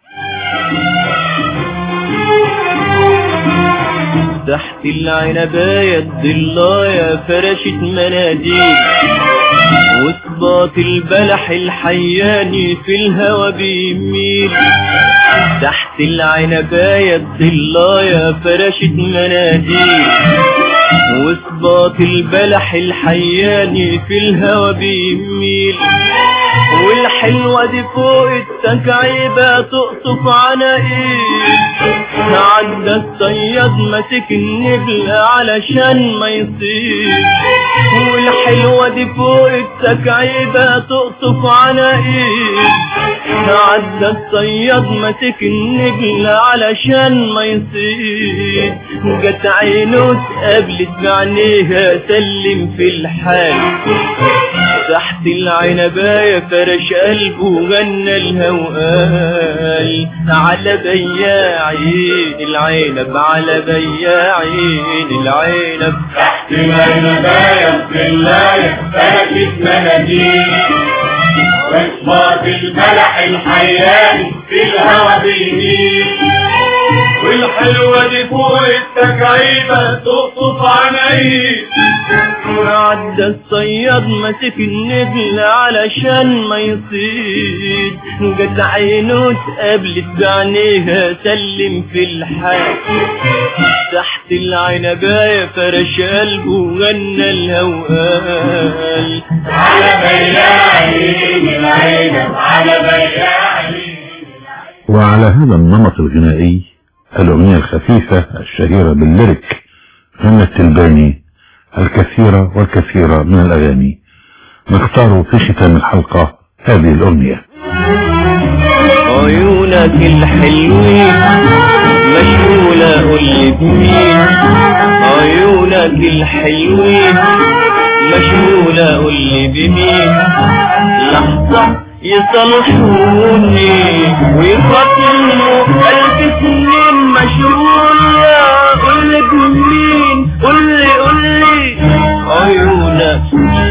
تحت العنباية الضلاية فرشت مناديل وصباط البلح الحياني في الهوى بيميل تحت العنباية الضلاية فرشت مناديل وصباط البلح الحياني في الهوى بيميل والحلوة دي فوق التكعيبة تقطف عناقيل عدى الصياد ماسك النبل علشان ما يصيب والحلوة دي فوق التكعيبة تقطف عناقيل عدى الصياد ماسك النبل علشان ما يصيد جت عينه اتقابلت بعينيها سلم في الحال تحت العنباية فرش قلبه وغنى الهوقال على بياعين العنب على بياعين العنب تحت العنباية الظلاية فرشت مناديل واصباط البلح الحياني في الهوى بيميل والحلوة دي فوق التكعيبة تقطف عنايل عدى الصياد ماسك النبل علشان ما يصيد جت عينه اتقابلت بعينيها سلم في الحال تحت العنباية فرش قلبه وغنى الهوقال على بياعين العنب على بياعين وعلى هذا النمط الغنائي الأغنية الخفيفة الشهيرة بالليريك غنى التلباني الكثير والكثير من الأغاني نختار في ختام الحلقة هذه الأغنية عيونك الحلوين مشغولة قول بمين عيونك الحلوين مشغولة قول بمين لحظة يصلحوني ويخاطروا ألف سنين مشغولة قول بمين قول قول عيونك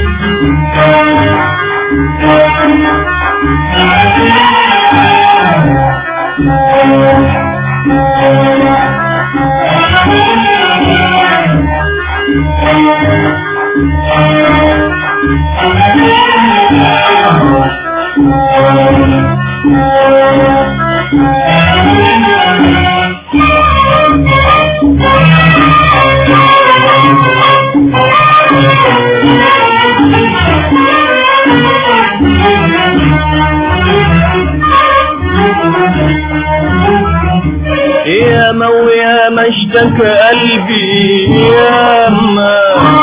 يا مو يا ما اشتكى قلبي يا ما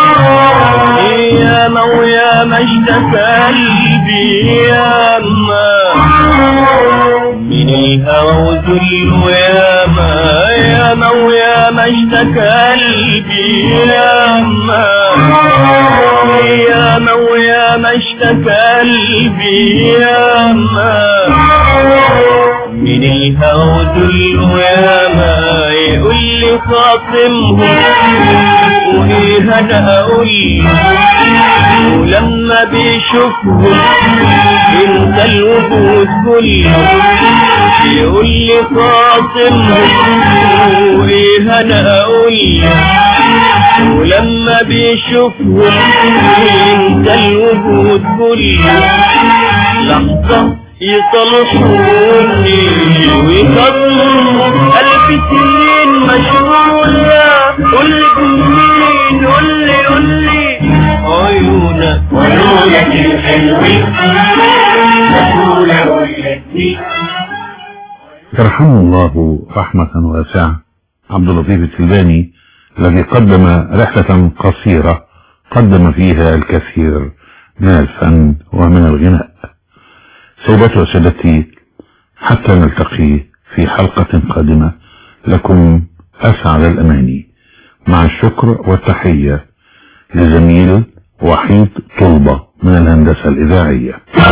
يا مو يا ما اشتكى قلبي يا ما من الهوى وذل يا ما يا مو يا ما اشتكى قلبي يا ما يا مو يا ما اشتكى قلبي يا ما من الهوى وذل يا ما يقول لي خاصمهم وايه انا اقول ولما بيشوفهم انت الوجود كله يقول لي خاصمهم وايه انا اقول ولما بيشوفهم انت الوجود كله لحظة يصلحوني ويخطوا ألف سنين مشغولة قول لي مين قول لي قول لي عيونك عيونك الحلوين مسؤولة والتي يرحمه الله رحمة واسعة عبد اللطيف السلباني الذي قدم رحلة قصيرة قدم فيها الكثير من الفن ومن الغناء سيداتي وسادتي حتى نلتقي في حلقة قادمة لكم أسعد الأماني مع الشكر والتحية لزميل وحيد طلبة من الهندسة الإذاعية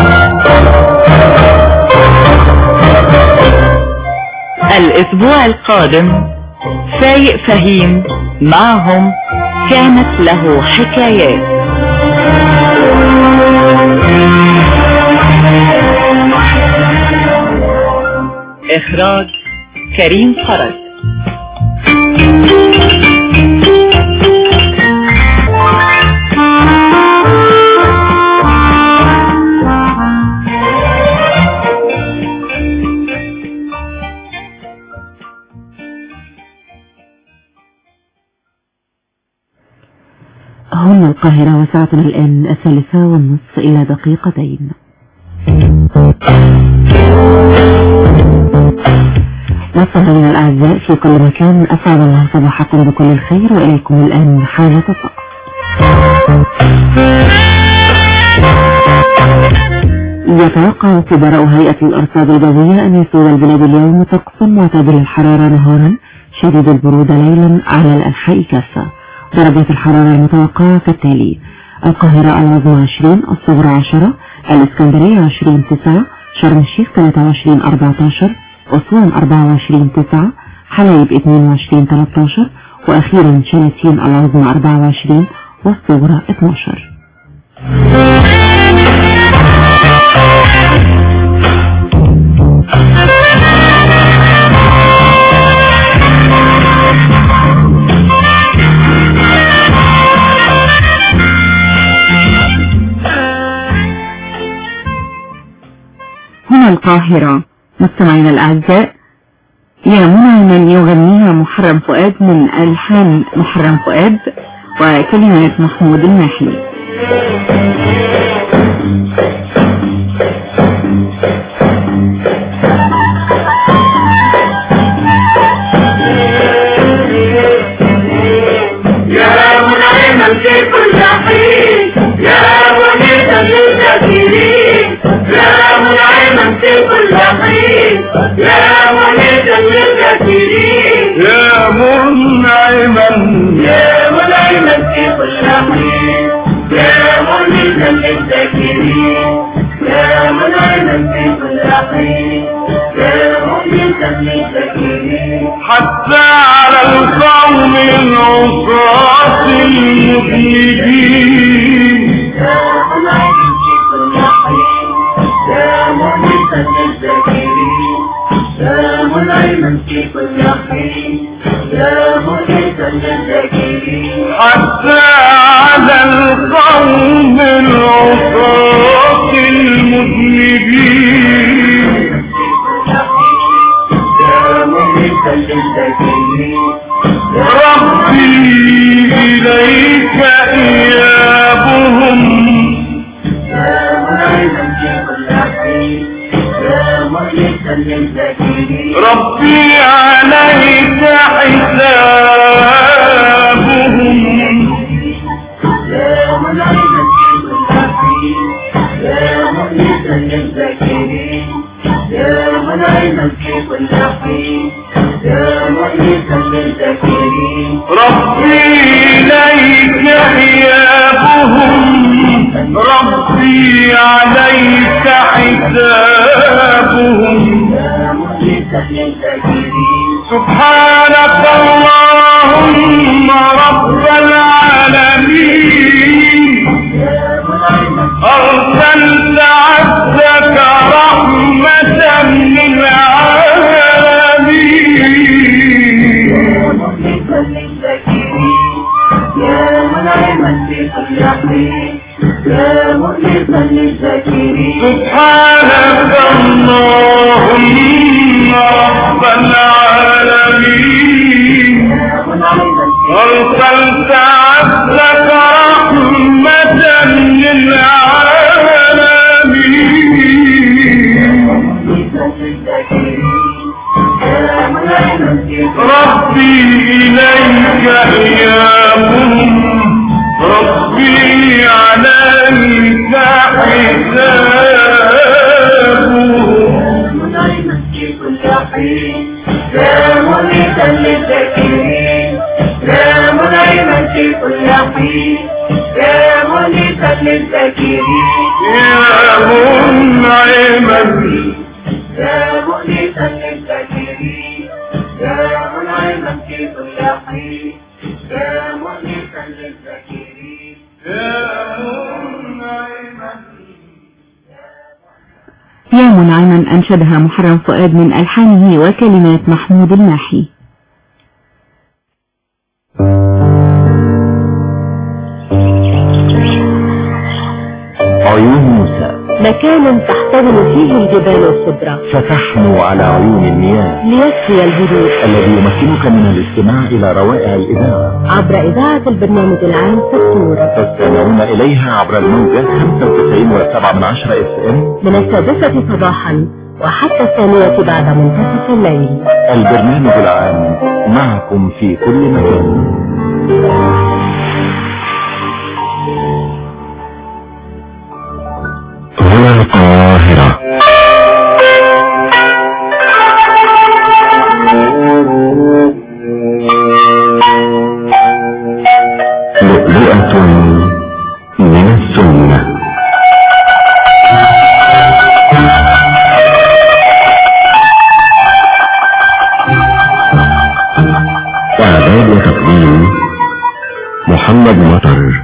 الأسبوع القادم فايق فهيم معهم كانت له حكايات إخراج كريم فرج هنا القاهرة وساعتنا الآن الثالثة والنصف إلى دقيقتين مصر الأعزاء في كل مكان أسعد الله صباحكم بكل الخير وإليكم الآن حالة الطقس يتوقع خبراء هيئة الأرصاد الجوية أن يسود البلاد اليوم طقس معتدل الحرارة نهارا شديد البرودة ليلا على الأنحاء كافة درجات الحرارة المتوقعة كالتالي القاهرة العظمى 20 الصغرى 10 الإسكندرية 20 9 شرم الشيخ 23 14 أسوان 24 9 حلايب 22 13 وأخيرا شلاتين العظمى 24 والصغرى 12 هنا القاهرة مستمعينا الأعزاء يا منى من يغنيها محرم فؤاد من ألحان محرم فؤاد وكلمات محمود الماحي يا منعما في كل حين يا منيسا للذاكرين يا منعما في كل حين يا منيسا للذاكرين يا منعما يا منعما في كل حين يا منيسا للذاكرين يا منعما في كل حين يا منيسا للذاكرين حتى على القوم العصاة المذنبين حتى على القوم العصاة المذنبين ربي إليك إيابهم ربي عليك حسابهم ربي إليك حيابهم ربي عليك حسابهم سبحانك اللهم رب العالمين أرسلت عبدك رحمة للعالمين سبحانك اللهم رب العالمين أرسلت عبدك رحمة للعالمين ربي إليك إياكم ربي عليك حسابه سلام للذاكرين سلام دائما في كل حين سلام للذاكرين يا منعما سلام للذاكرين سلام دائما في كل حين سلام للذاكرين يا منعما يا منعما أنشدها محرم فؤاد من ألحانه وكلمات محمود الماحي عيون موسى مكان تحتضن فيه الجبال الخضرة فتحنو على عيون المياه ليكفي الهدوء الذي يمكنك من الاستماع إلى روائع الإذاعة عبر إذاعة البرنامج العام سطور تستمعون إليها عبر الموجات 95 من عشرة اف ام من السادسة صباحا وحتى الثانية بعد منتصف الليل البرنامج العام معكم في كل مكان هنا القاهرة لؤلؤة من السنة إعداد وتقديم محمد مطر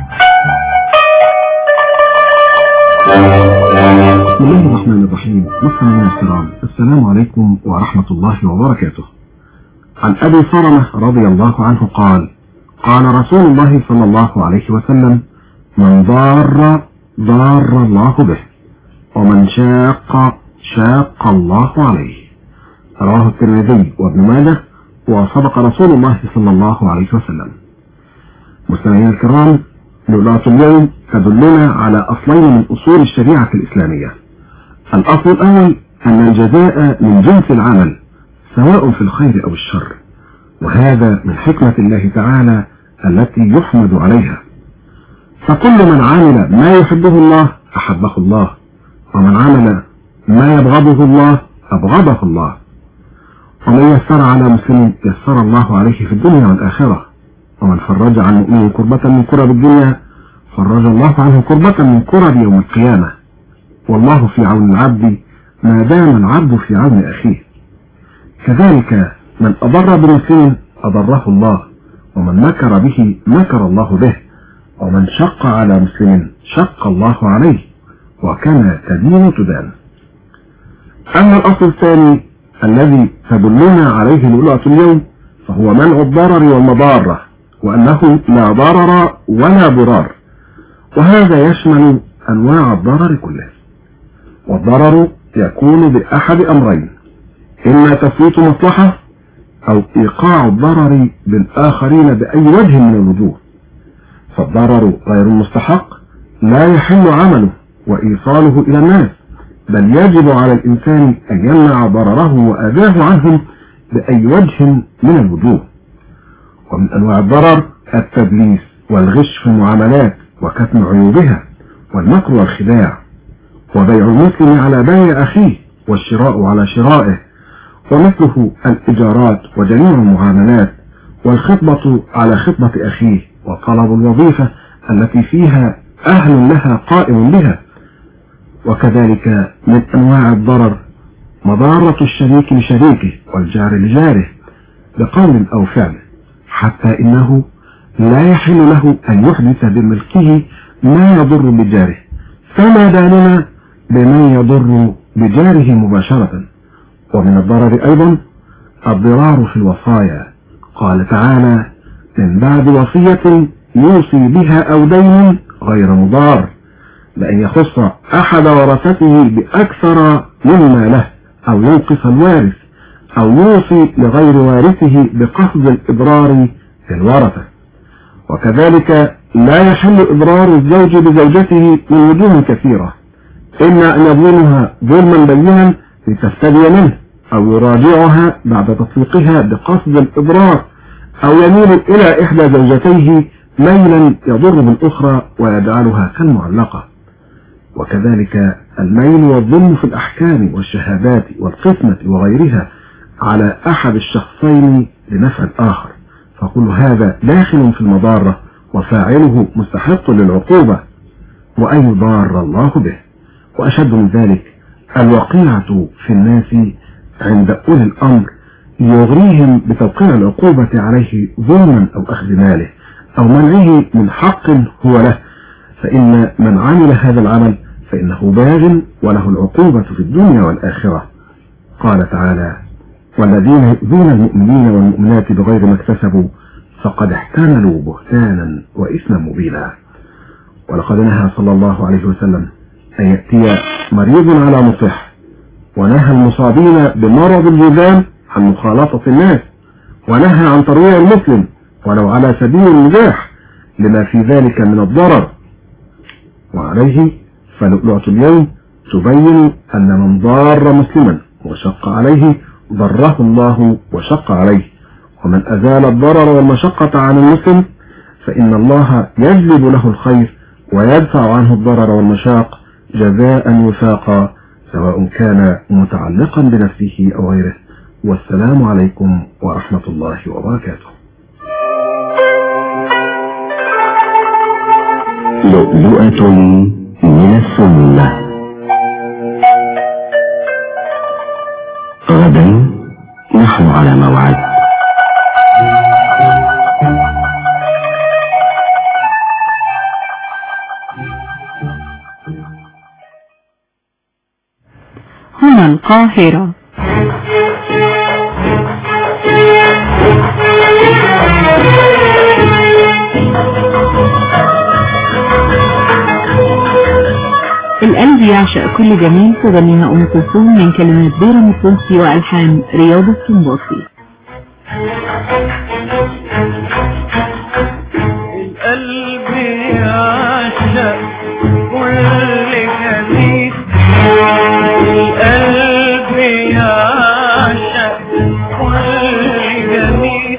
بسم الله الرحمن الرحيم مستمعينا الكرام السلام عليكم ورحمة الله وبركاته عن أبي صرمة رضي الله عنه قال قال رسول الله صلى الله عليه وسلم من ضار ضار الله به ومن شاق شاق الله عليه رواه الترمذي وابن ماجه وصدق رسول الله صلى الله عليه وسلم مستمعينا الكرام لؤلؤة اليوم تدلنا على أصلين من أصول الشريعة الإسلامية الأصل الأول أن الجزاء من جنس العمل سواء في الخير أو الشر وهذا من حكمة الله تعالى التي يحمد عليها فكل من عمل ما يحبه الله أحبه الله ومن عمل ما يبغضه الله أبغضه الله ومن يسر على مسلم يسر الله عليه في الدنيا والآخرة ومن فرج عن مؤمن كربة من كرب الدنيا فرج الله عنه كربة من كرب يوم القيامة والله في عون العبد ما دام العبد في عون أخيه كذلك من أضر بمسلم أضره الله ومن مكر به مكر الله به ومن شق على مسلم شق الله عليه وكما تدين تدان أما الأصل الثاني الذي تدلنا عليه لؤلؤة اليوم فهو منع الضرر والمضارة وأنه لا ضرر ولا ضرار وهذا يشمل أنواع الضرر كله والضرر يكون بأحد أمرين إما تفويت مصلحة أو إيقاع الضرر بالآخرين بأي وجه من الوجوه فالضرر غير المستحق لا يحل عمله وإيصاله إلى الناس بل يجب على الإنسان أن يمنع ضرره وأذاه عنهم بأي وجه من الوجوه ومن أنواع الضرر التدليس والغش في المعاملات وكتم عيوبها والمكر والخداع وبيع المسلم على بيع أخيه والشراء على شرائه ومثله الإجارات وجميع المعاملات والخطبة على خطبة أخيه وطلب الوظيفة التي فيها أهل لها قائم بها وكذلك من أنواع الضرر مضارة الشريك لشريكه والجار لجاره بقول أو فعل حتى إنه لا يحل له أن يحدث بملكه ما يضر بجاره فما بالنا بمن يضر بجاره مباشرة ومن الضرر أيضا الضرار في الوصايا قال تعالى من بعد وصية يوصي بها أو دين غير مضار بأن يخص أحد ورثته بأكثر مما له أو ينقص الوارث أو يوصي لغير وارثه بقصد الإضرار للورثة وكذلك لا يحل إضرار الزوج بزوجته من وجوه كثيرة إما أن يظلمها ظلما بينا لتفتدي منه أو يراجعها بعد تطليقها بقصد الإضرار أو يميل إلى إحدى زوجتيه ميلا يضر بالأخرى ويجعلها كالمعلقة وكذلك الميل والظلم في الأحكام والشهادات والقسمة وغيرها على أحد الشخصين لنفع الآخر فكل هذا داخل في المضارة وفاعله مستحق للعقوبة وأن يضار الله به وأشد من ذلك الوقيعة في الناس عند أولي الأمر ليغريهم بتوقيع العقوبة عليه ظلما أو أخذ ماله أو منعه من حق هو له فإن من عمل هذا العمل فإنه باغ وله العقوبة في الدنيا والآخرة قال تعالى والذين يؤذون المؤمنين والمؤمنات بغير ما اكتسبوا فقد احتملوا بهتانا وإثما مبينا ولقد نهى صلى الله عليه وسلم أن يأتي مريض على مصح ونهى المصابين بمرض الجذام عن مخالطة الناس ونهى عن ترويع المسلم ولو على سبيل المزاح لما في ذلك من الضرر وعليه فلؤلؤة اليوم تبين أن من ضار مسلما وشق عليه ضره الله وشق عليه ومن أزال الضرر والمشقة عن المسلم فإن الله يجلب له الخير ويدفع عنه الضرر والمشاق جزاء وفاقا سواء كان متعلقا بنفسه أو غيره والسلام عليكم ورحمة الله وبركاته لؤلؤة من السنة غدا نحن على موعد هنا القاهرة القلب يعشق كل جميل تغنيها أم كلثوم من كلمات بيرم التونسي وألحان رياض السنباطي القلب يعشق كل جميل القلب يعشق كل جميل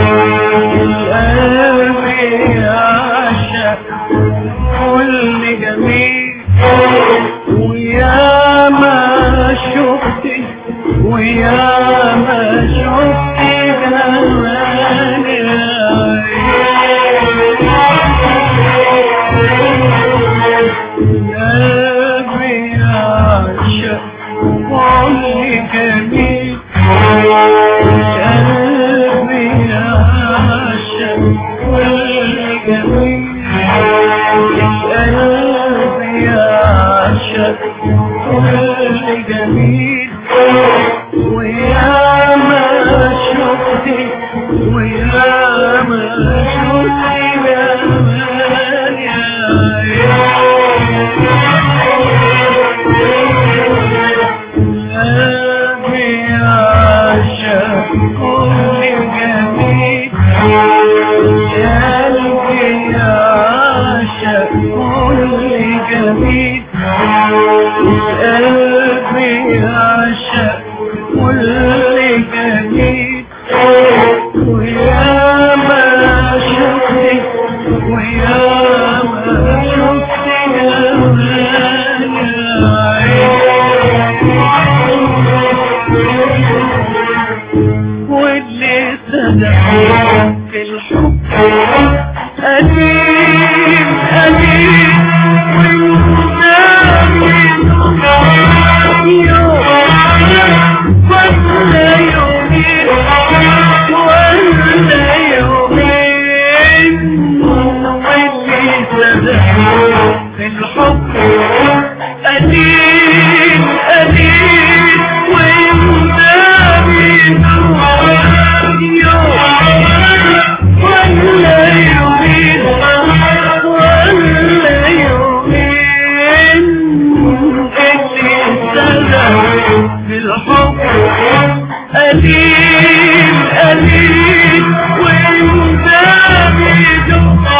القلب يعشق كل جميل ويا ما شفت ويا ما شفت جمال قلبي يعشق كل جميل قلبي يعشق كل جميل قلبي يعشق كل جميل ويا ما شفت ويا ما شفت جمال قلبي يعشق كل جميل قلبي يعشق كل جميل قلبي يعشق كل جميل ويا ما شفت ويا ما شفت جمال واللي صدق في الحب قديم قديم وانت من يوم ولا يومين ولا يومين واللي صدق في الحب قديم قديم وانت من يوم ولا يومين ولا يومين اللي صدق في الحب قديم قديم وانت بدون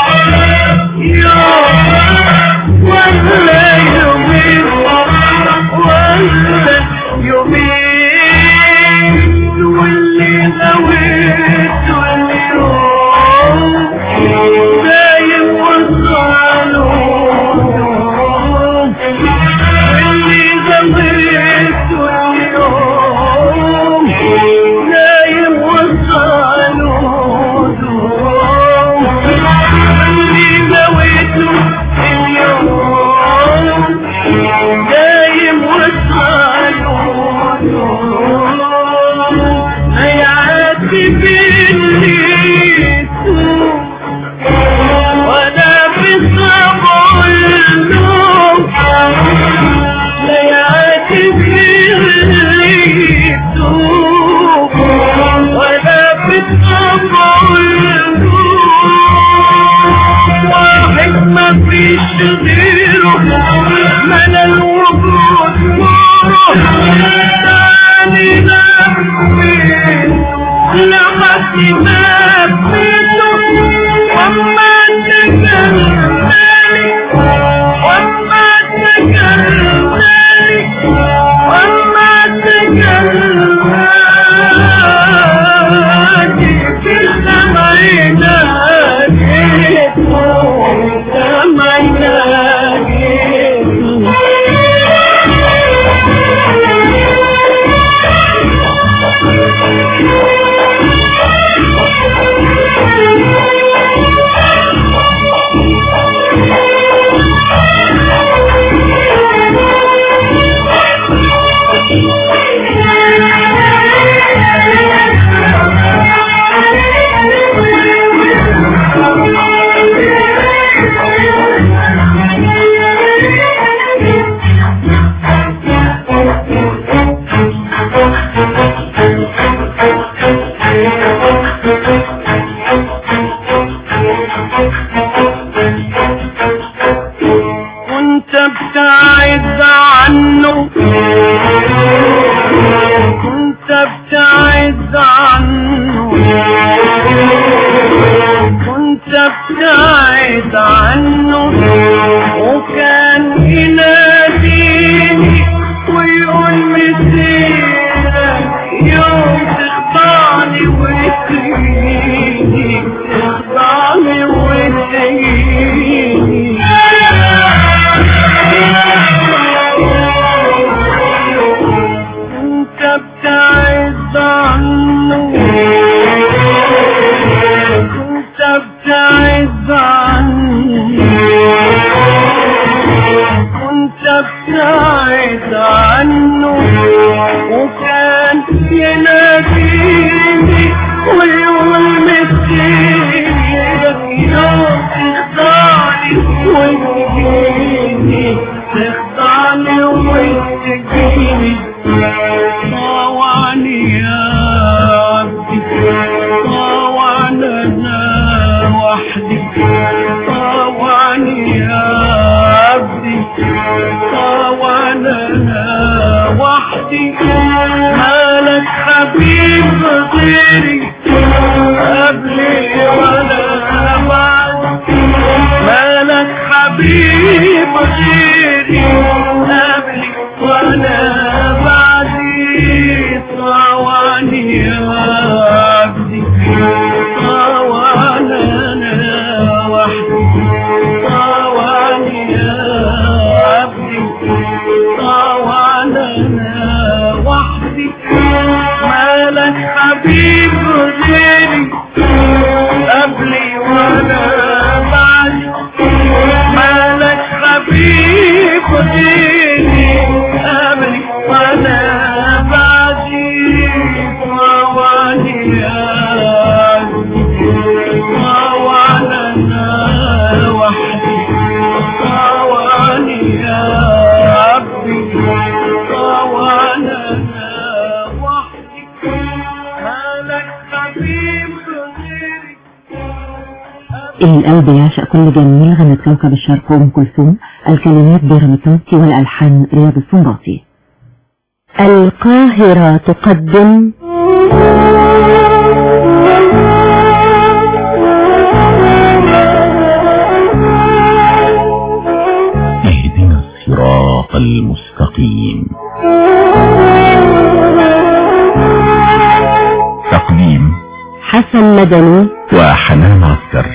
مفيش غيره ملا الوجود نوره تاني نحوين لحد ما بيته وما تكلمني وما تكلمني وما تكلمني في السماء ناديت السماء وانت ابتعد عنه كنت ابتعد عنه كنت ابتعد عنه وكان يناديني ويقول مسيرك يوم تخضعني وتجيني تخضعني وتجيني كنت ابتعد عنه كنت ابتعد عنه كنت ابتعد عنه وكان يناديني ويقول مسيرك يوم تخضعني وتجيني تخضعني وتجيني طوعني يا عبدي طوعني انا وحدي طوعني يا عبدي طوعني انا وحدي مالك حبيب غيري قبلي ولا بعد مالك حبيب غيري قبلي ولا بعدي طواني يا عبدي طواني انا وحدي طواني يا عبدي طواني انا وحدي مالك حبيب غيري قبلي ولا بعدي مالك حبيب غيري قبلي ولا بعدي طواني يا عبدي طواني انا وحدي طواني يا عبدي طواني انا وحدي مالك حبيب غيري القلب يعشق كل جميل غنت كوكب الشرق أم كلثوم الكلمات بيرم التونسي والألحان رياض السنباطي القاهرة تقدم اهدنا الصراط المستقيم تقديم حسن مدني وحنان عسكر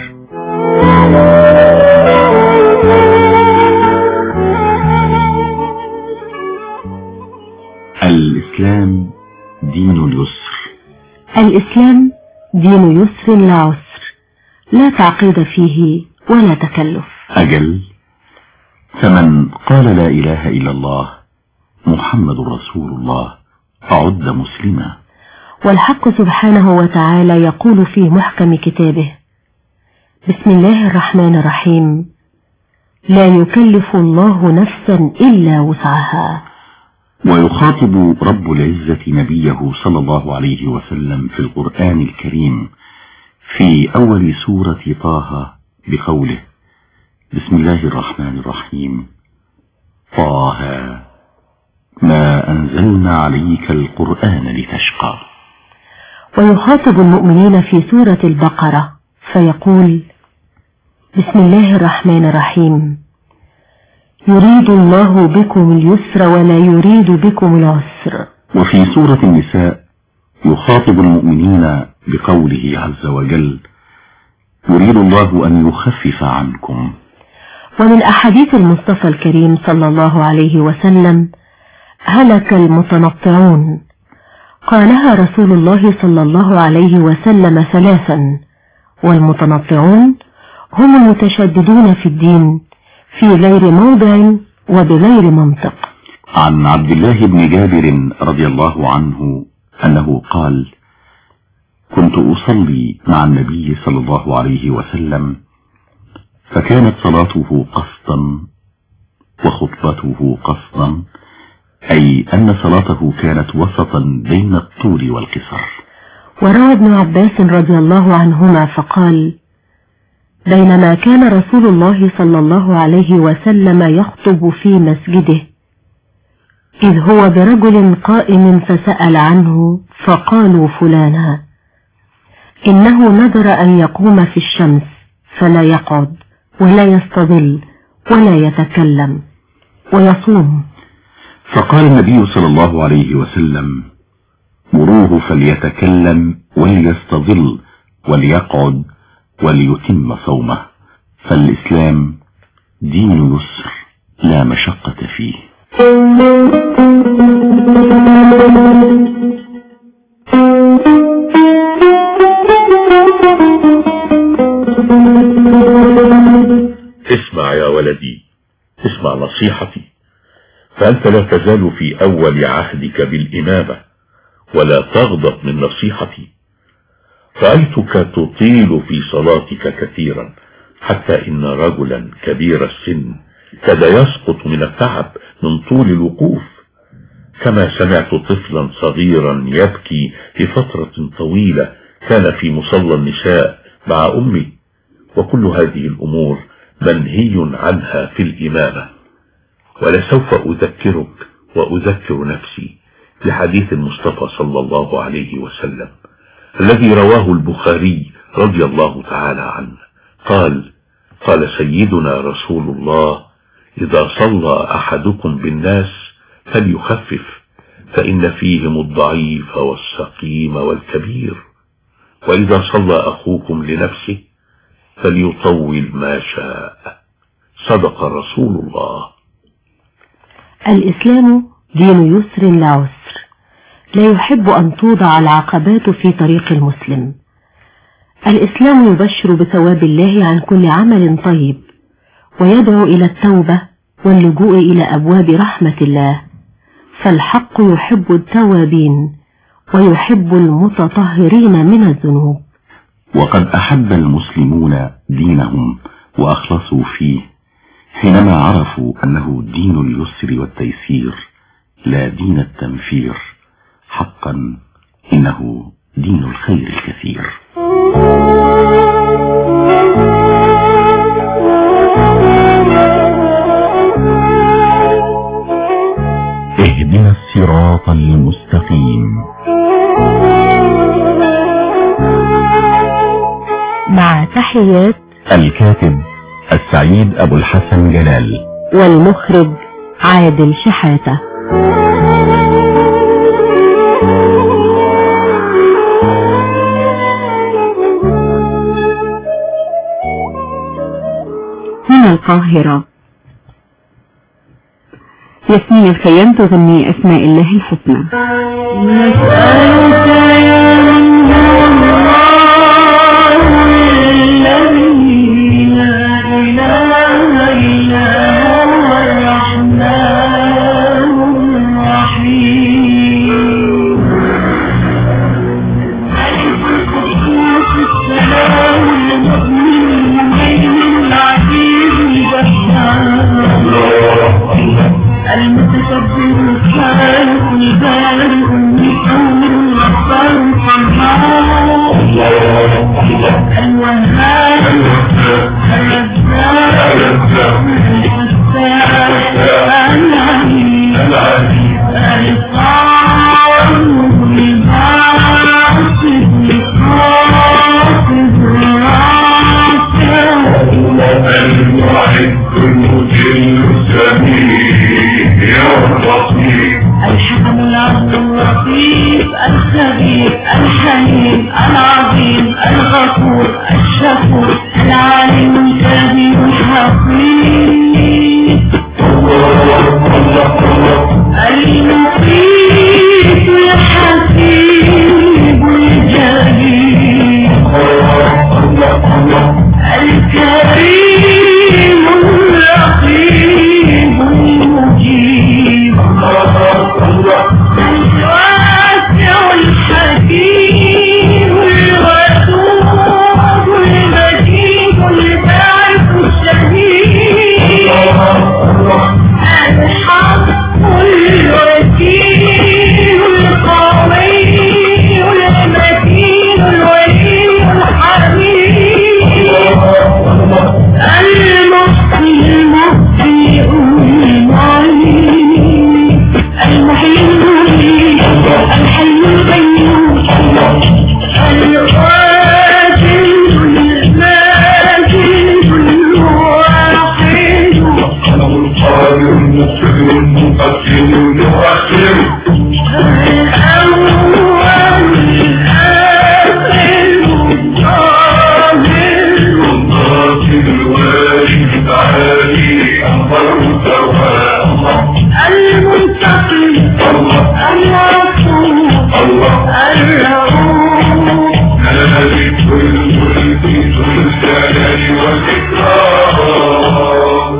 الإسلام دين اليسر الإسلام دين يسر لا عسر لا تعقيد فيه ولا تكلف أجل فمن قال لا إله إلا الله محمد رسول الله فعد مسلما والحق سبحانه وتعالى يقول في محكم كتابه بسم الله الرحمن الرحيم لا يكلف الله نفسا إلا وسعها ويخاطب رب العزة نبيه صلى الله عليه وسلم في القرآن الكريم في أول سورة طه بقوله بسم الله الرحمن الرحيم طه ما أنزلنا عليك القرآن لتشقى ويخاطب المؤمنين في سورة البقرة فيقول بسم الله الرحمن الرحيم يريد الله بكم اليسر ولا يريد بكم العسر وفي سورة النساء يخاطب المؤمنين بقوله عز وجل يريد الله أن يخفف عنكم ومن أحاديث المصطفى الكريم صلى الله عليه وسلم هلك المتنطعون قالها رسول الله صلى الله عليه وسلم ثلاثا والمتنطعون هم المتشددون في الدين في غير موضع وبغير منطق عن عبد الله بن جابر رضي الله عنه أنه قال كنت أصلي مع النبي صلى الله عليه وسلم فكانت صلاته قصدا وخطبته قصدا أي أن صلاته كانت وسطا بين الطول والقصر وروى ابن عباس رضي الله عنهما فقال بينما كان رسول الله صلى الله عليه وسلم يخطب في مسجده إذ هو برجل قائم فسأل عنه فقالوا فلانا إنه نذر أن يقوم في الشمس فلا يقعد ولا يستظل ولا يتكلم ويصوم فقال النبي صلى الله عليه وسلم مروه فليتكلم وليستظل وليقعد وليتم صومه فالإسلام دين يسر لا مشقة فيه اسمع يا ولدي اسمع نصيحتي فأنت لا تزال في أول عهدك بالإمامة ولا تغضب من نصيحتي رأيتك تطيل في صلاتك كثيرا حتى إن رجلا كبير السن كاد يسقط من التعب من طول الوقوف كما سمعت طفلا صغيرا يبكي لفترة طويلة كان في مصلى النساء مع أمي وكل هذه الأمور منهي عنها في الإمامة ولسوف أذكرك وأذكر نفسي بحديث المصطفى صلى الله عليه وسلم الذي رواه البخاري رضي الله تعالى عنه قال قال سيدنا رسول الله إذا صلى أحدكم بالناس فليخفف فإن فيهم الضعيف والسقيم والكبير وإذا صلى أخوكم لنفسه فليطول ما شاء صدق رسول الله الإسلام دين يسر لا عسر لا يحب أن توضع العقبات في طريق المسلم الإسلام يبشر بثواب الله عن كل عمل طيب ويدعو إلى التوبة واللجوء إلى أبواب رحمة الله فالحق يحب التوابين ويحب المتطهرين من الذنوب وقد أحب المسلمون دينهم وأخلصوا فيه حينما عرفوا أنه دين اليسر والتيسير لا دين التنفير حقا إنه دين الخير الكثير اهدنا الصراط المستقيم مع تحيات الكاتب السعيد أبو الحسن جلال والمخرج عادل شحاتة هنا القاهرة ياسمين الخيام تغني أسماء الله الحسنى نسألك يا الذي لا إله إلا هو الرحمن الرحيم ملك القدوس السلام المؤمن المهيمن العزيز الجبار المتكبر الخالق البارئ النشور الغفار القهار الوهاب الرزاق اللطيف الخبير الحليم العظيم الغفور الشكور العليم الكبير الحفيظ المقيت الحسيب الجليل الكريم الرقيب المجيب الواسع الحكيم الودود المجيد الباعث الشهيد الحق الوكيل القوي المتين الولي الحميد المحصي المبدئ المعين المحيي المريد الحي القيوم الواجد الماجد الواحد القادر المقتدر المقدم المؤخر الناصر الواجب العالي أمر التواب المنتقم الغفور الرؤوف مالك الملك ذو الجلال والإكرام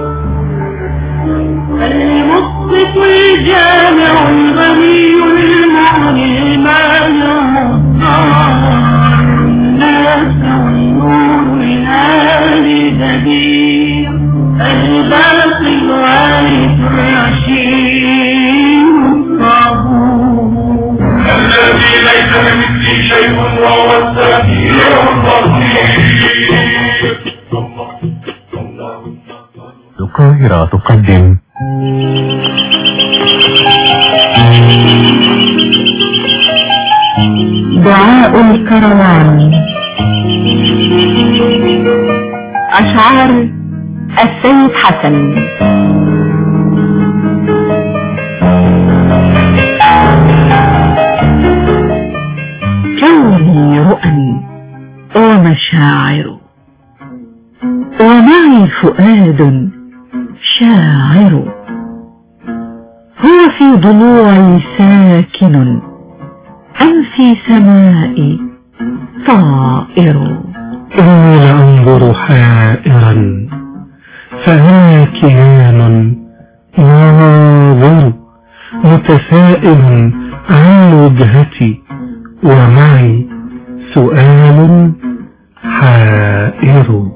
المطلق الجامع الغني المغني المانع الضار الناس والنور الهادي بديع الباقي الوارث الرشيد الصبور الذي ليس كمثله شيء وهو السميع البصير القاهرة تقدم دعاء الكروان أشعار السيد حسن كوني رؤى ومشاعر ومعي فؤاد شاعر هو في ضلوعي ساكن أم في سمائي طائر إني لأنظر حائرا فها كيان ناظر متسائل عن وجهتي ومعي سؤال حائر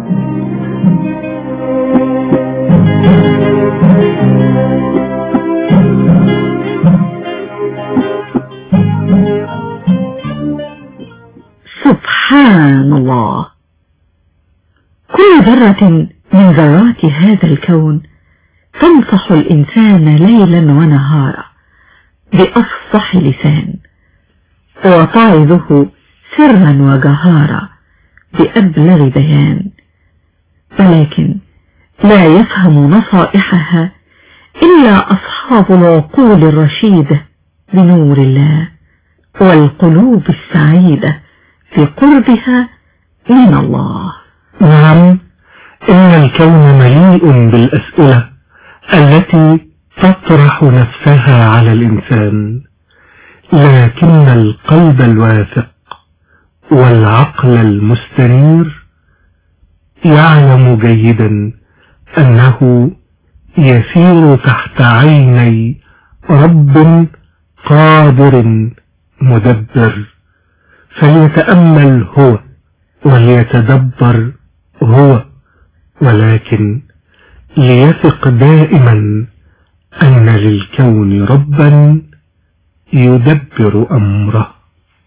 سبحان الله كل ذرة من ذرات هذا الكون تنصح الإنسان ليلا ونهارا بأفصح لسان وتعظه سرا وجهارا بأبلغ بيان ولكن لا يفهم نصائحها إلا أصحاب العقول الرشيدة بنور الله والقلوب السعيدة بقربها من الله نعم إن الكون مليء بالأسئلة التي تطرح نفسها على الإنسان لكن القلب الواثق والعقل المستنير يعلم جيدا أنه يسير تحت عيني رب قادر مدبر فليتأمل هو وليتدبر هو ولكن ليثق دائما أن للكون ربا يدبر أمره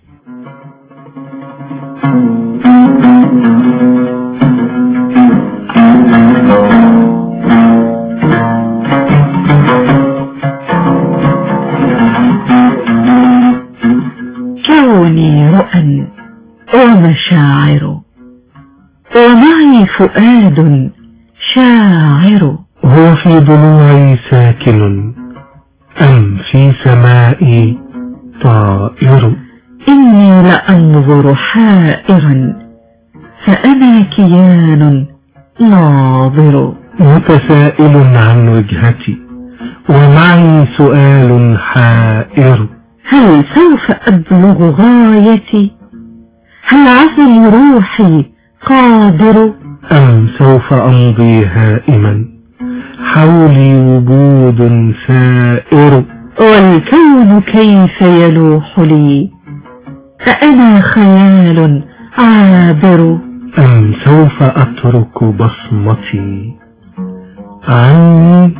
كوني رؤى ومشاعر ومعي فؤاد شاعر هو في ضلوعي ساكن أم في سمائي طائر إني لأنظر حائرا فأنا كيان ناظر متسائل عن وجهتي ومعي سؤال حائر هل سوف أبلغ غايتي هل عزم روحي قادر أم سوف أمضي هائما حولي وجود سائر والكون كيف يلوح لي فأنا خيال عابر أم سوف أترك بصمتي عني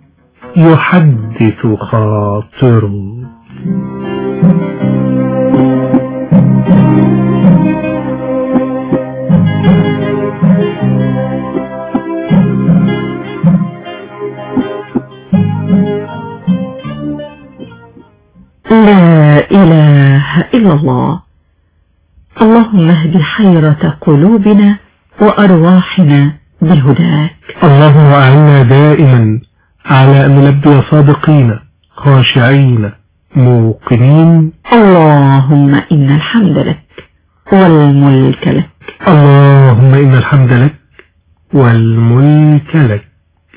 يحدث خاطر لا إله إلا الله اللهم اهد حيرة قلوبنا وأرواحنا بهداك اللهم أعنا دائما على أن نلبي صادقين خاشعين موقنين اللهم إن الحمد لك والملك لك اللهم إن الحمد لك والملك لك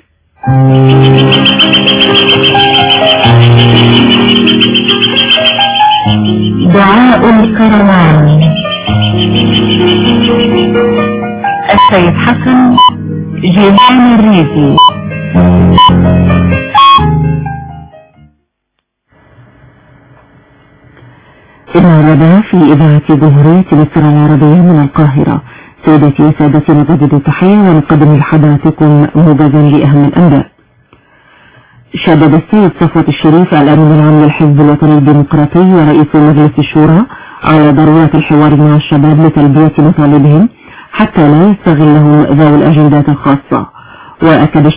دعاء الكروان السيد حسن جيلان الريزي إلى في إذاعة جمهورية مصر العربية من القاهرة سيدتي وسادتي نجدد التحية ونقدم لحضراتكم موجزا لأهم الأنباء شدد السيد صفوة الشريف الأمين العام للحزب الوطني الديمقراطي ورئيس مجلس الشورى على ضرورة الحوار مع الشباب لتلبية مطالبهم حتى لا يستغلهم ذوي الأجندات الخاصة وأكد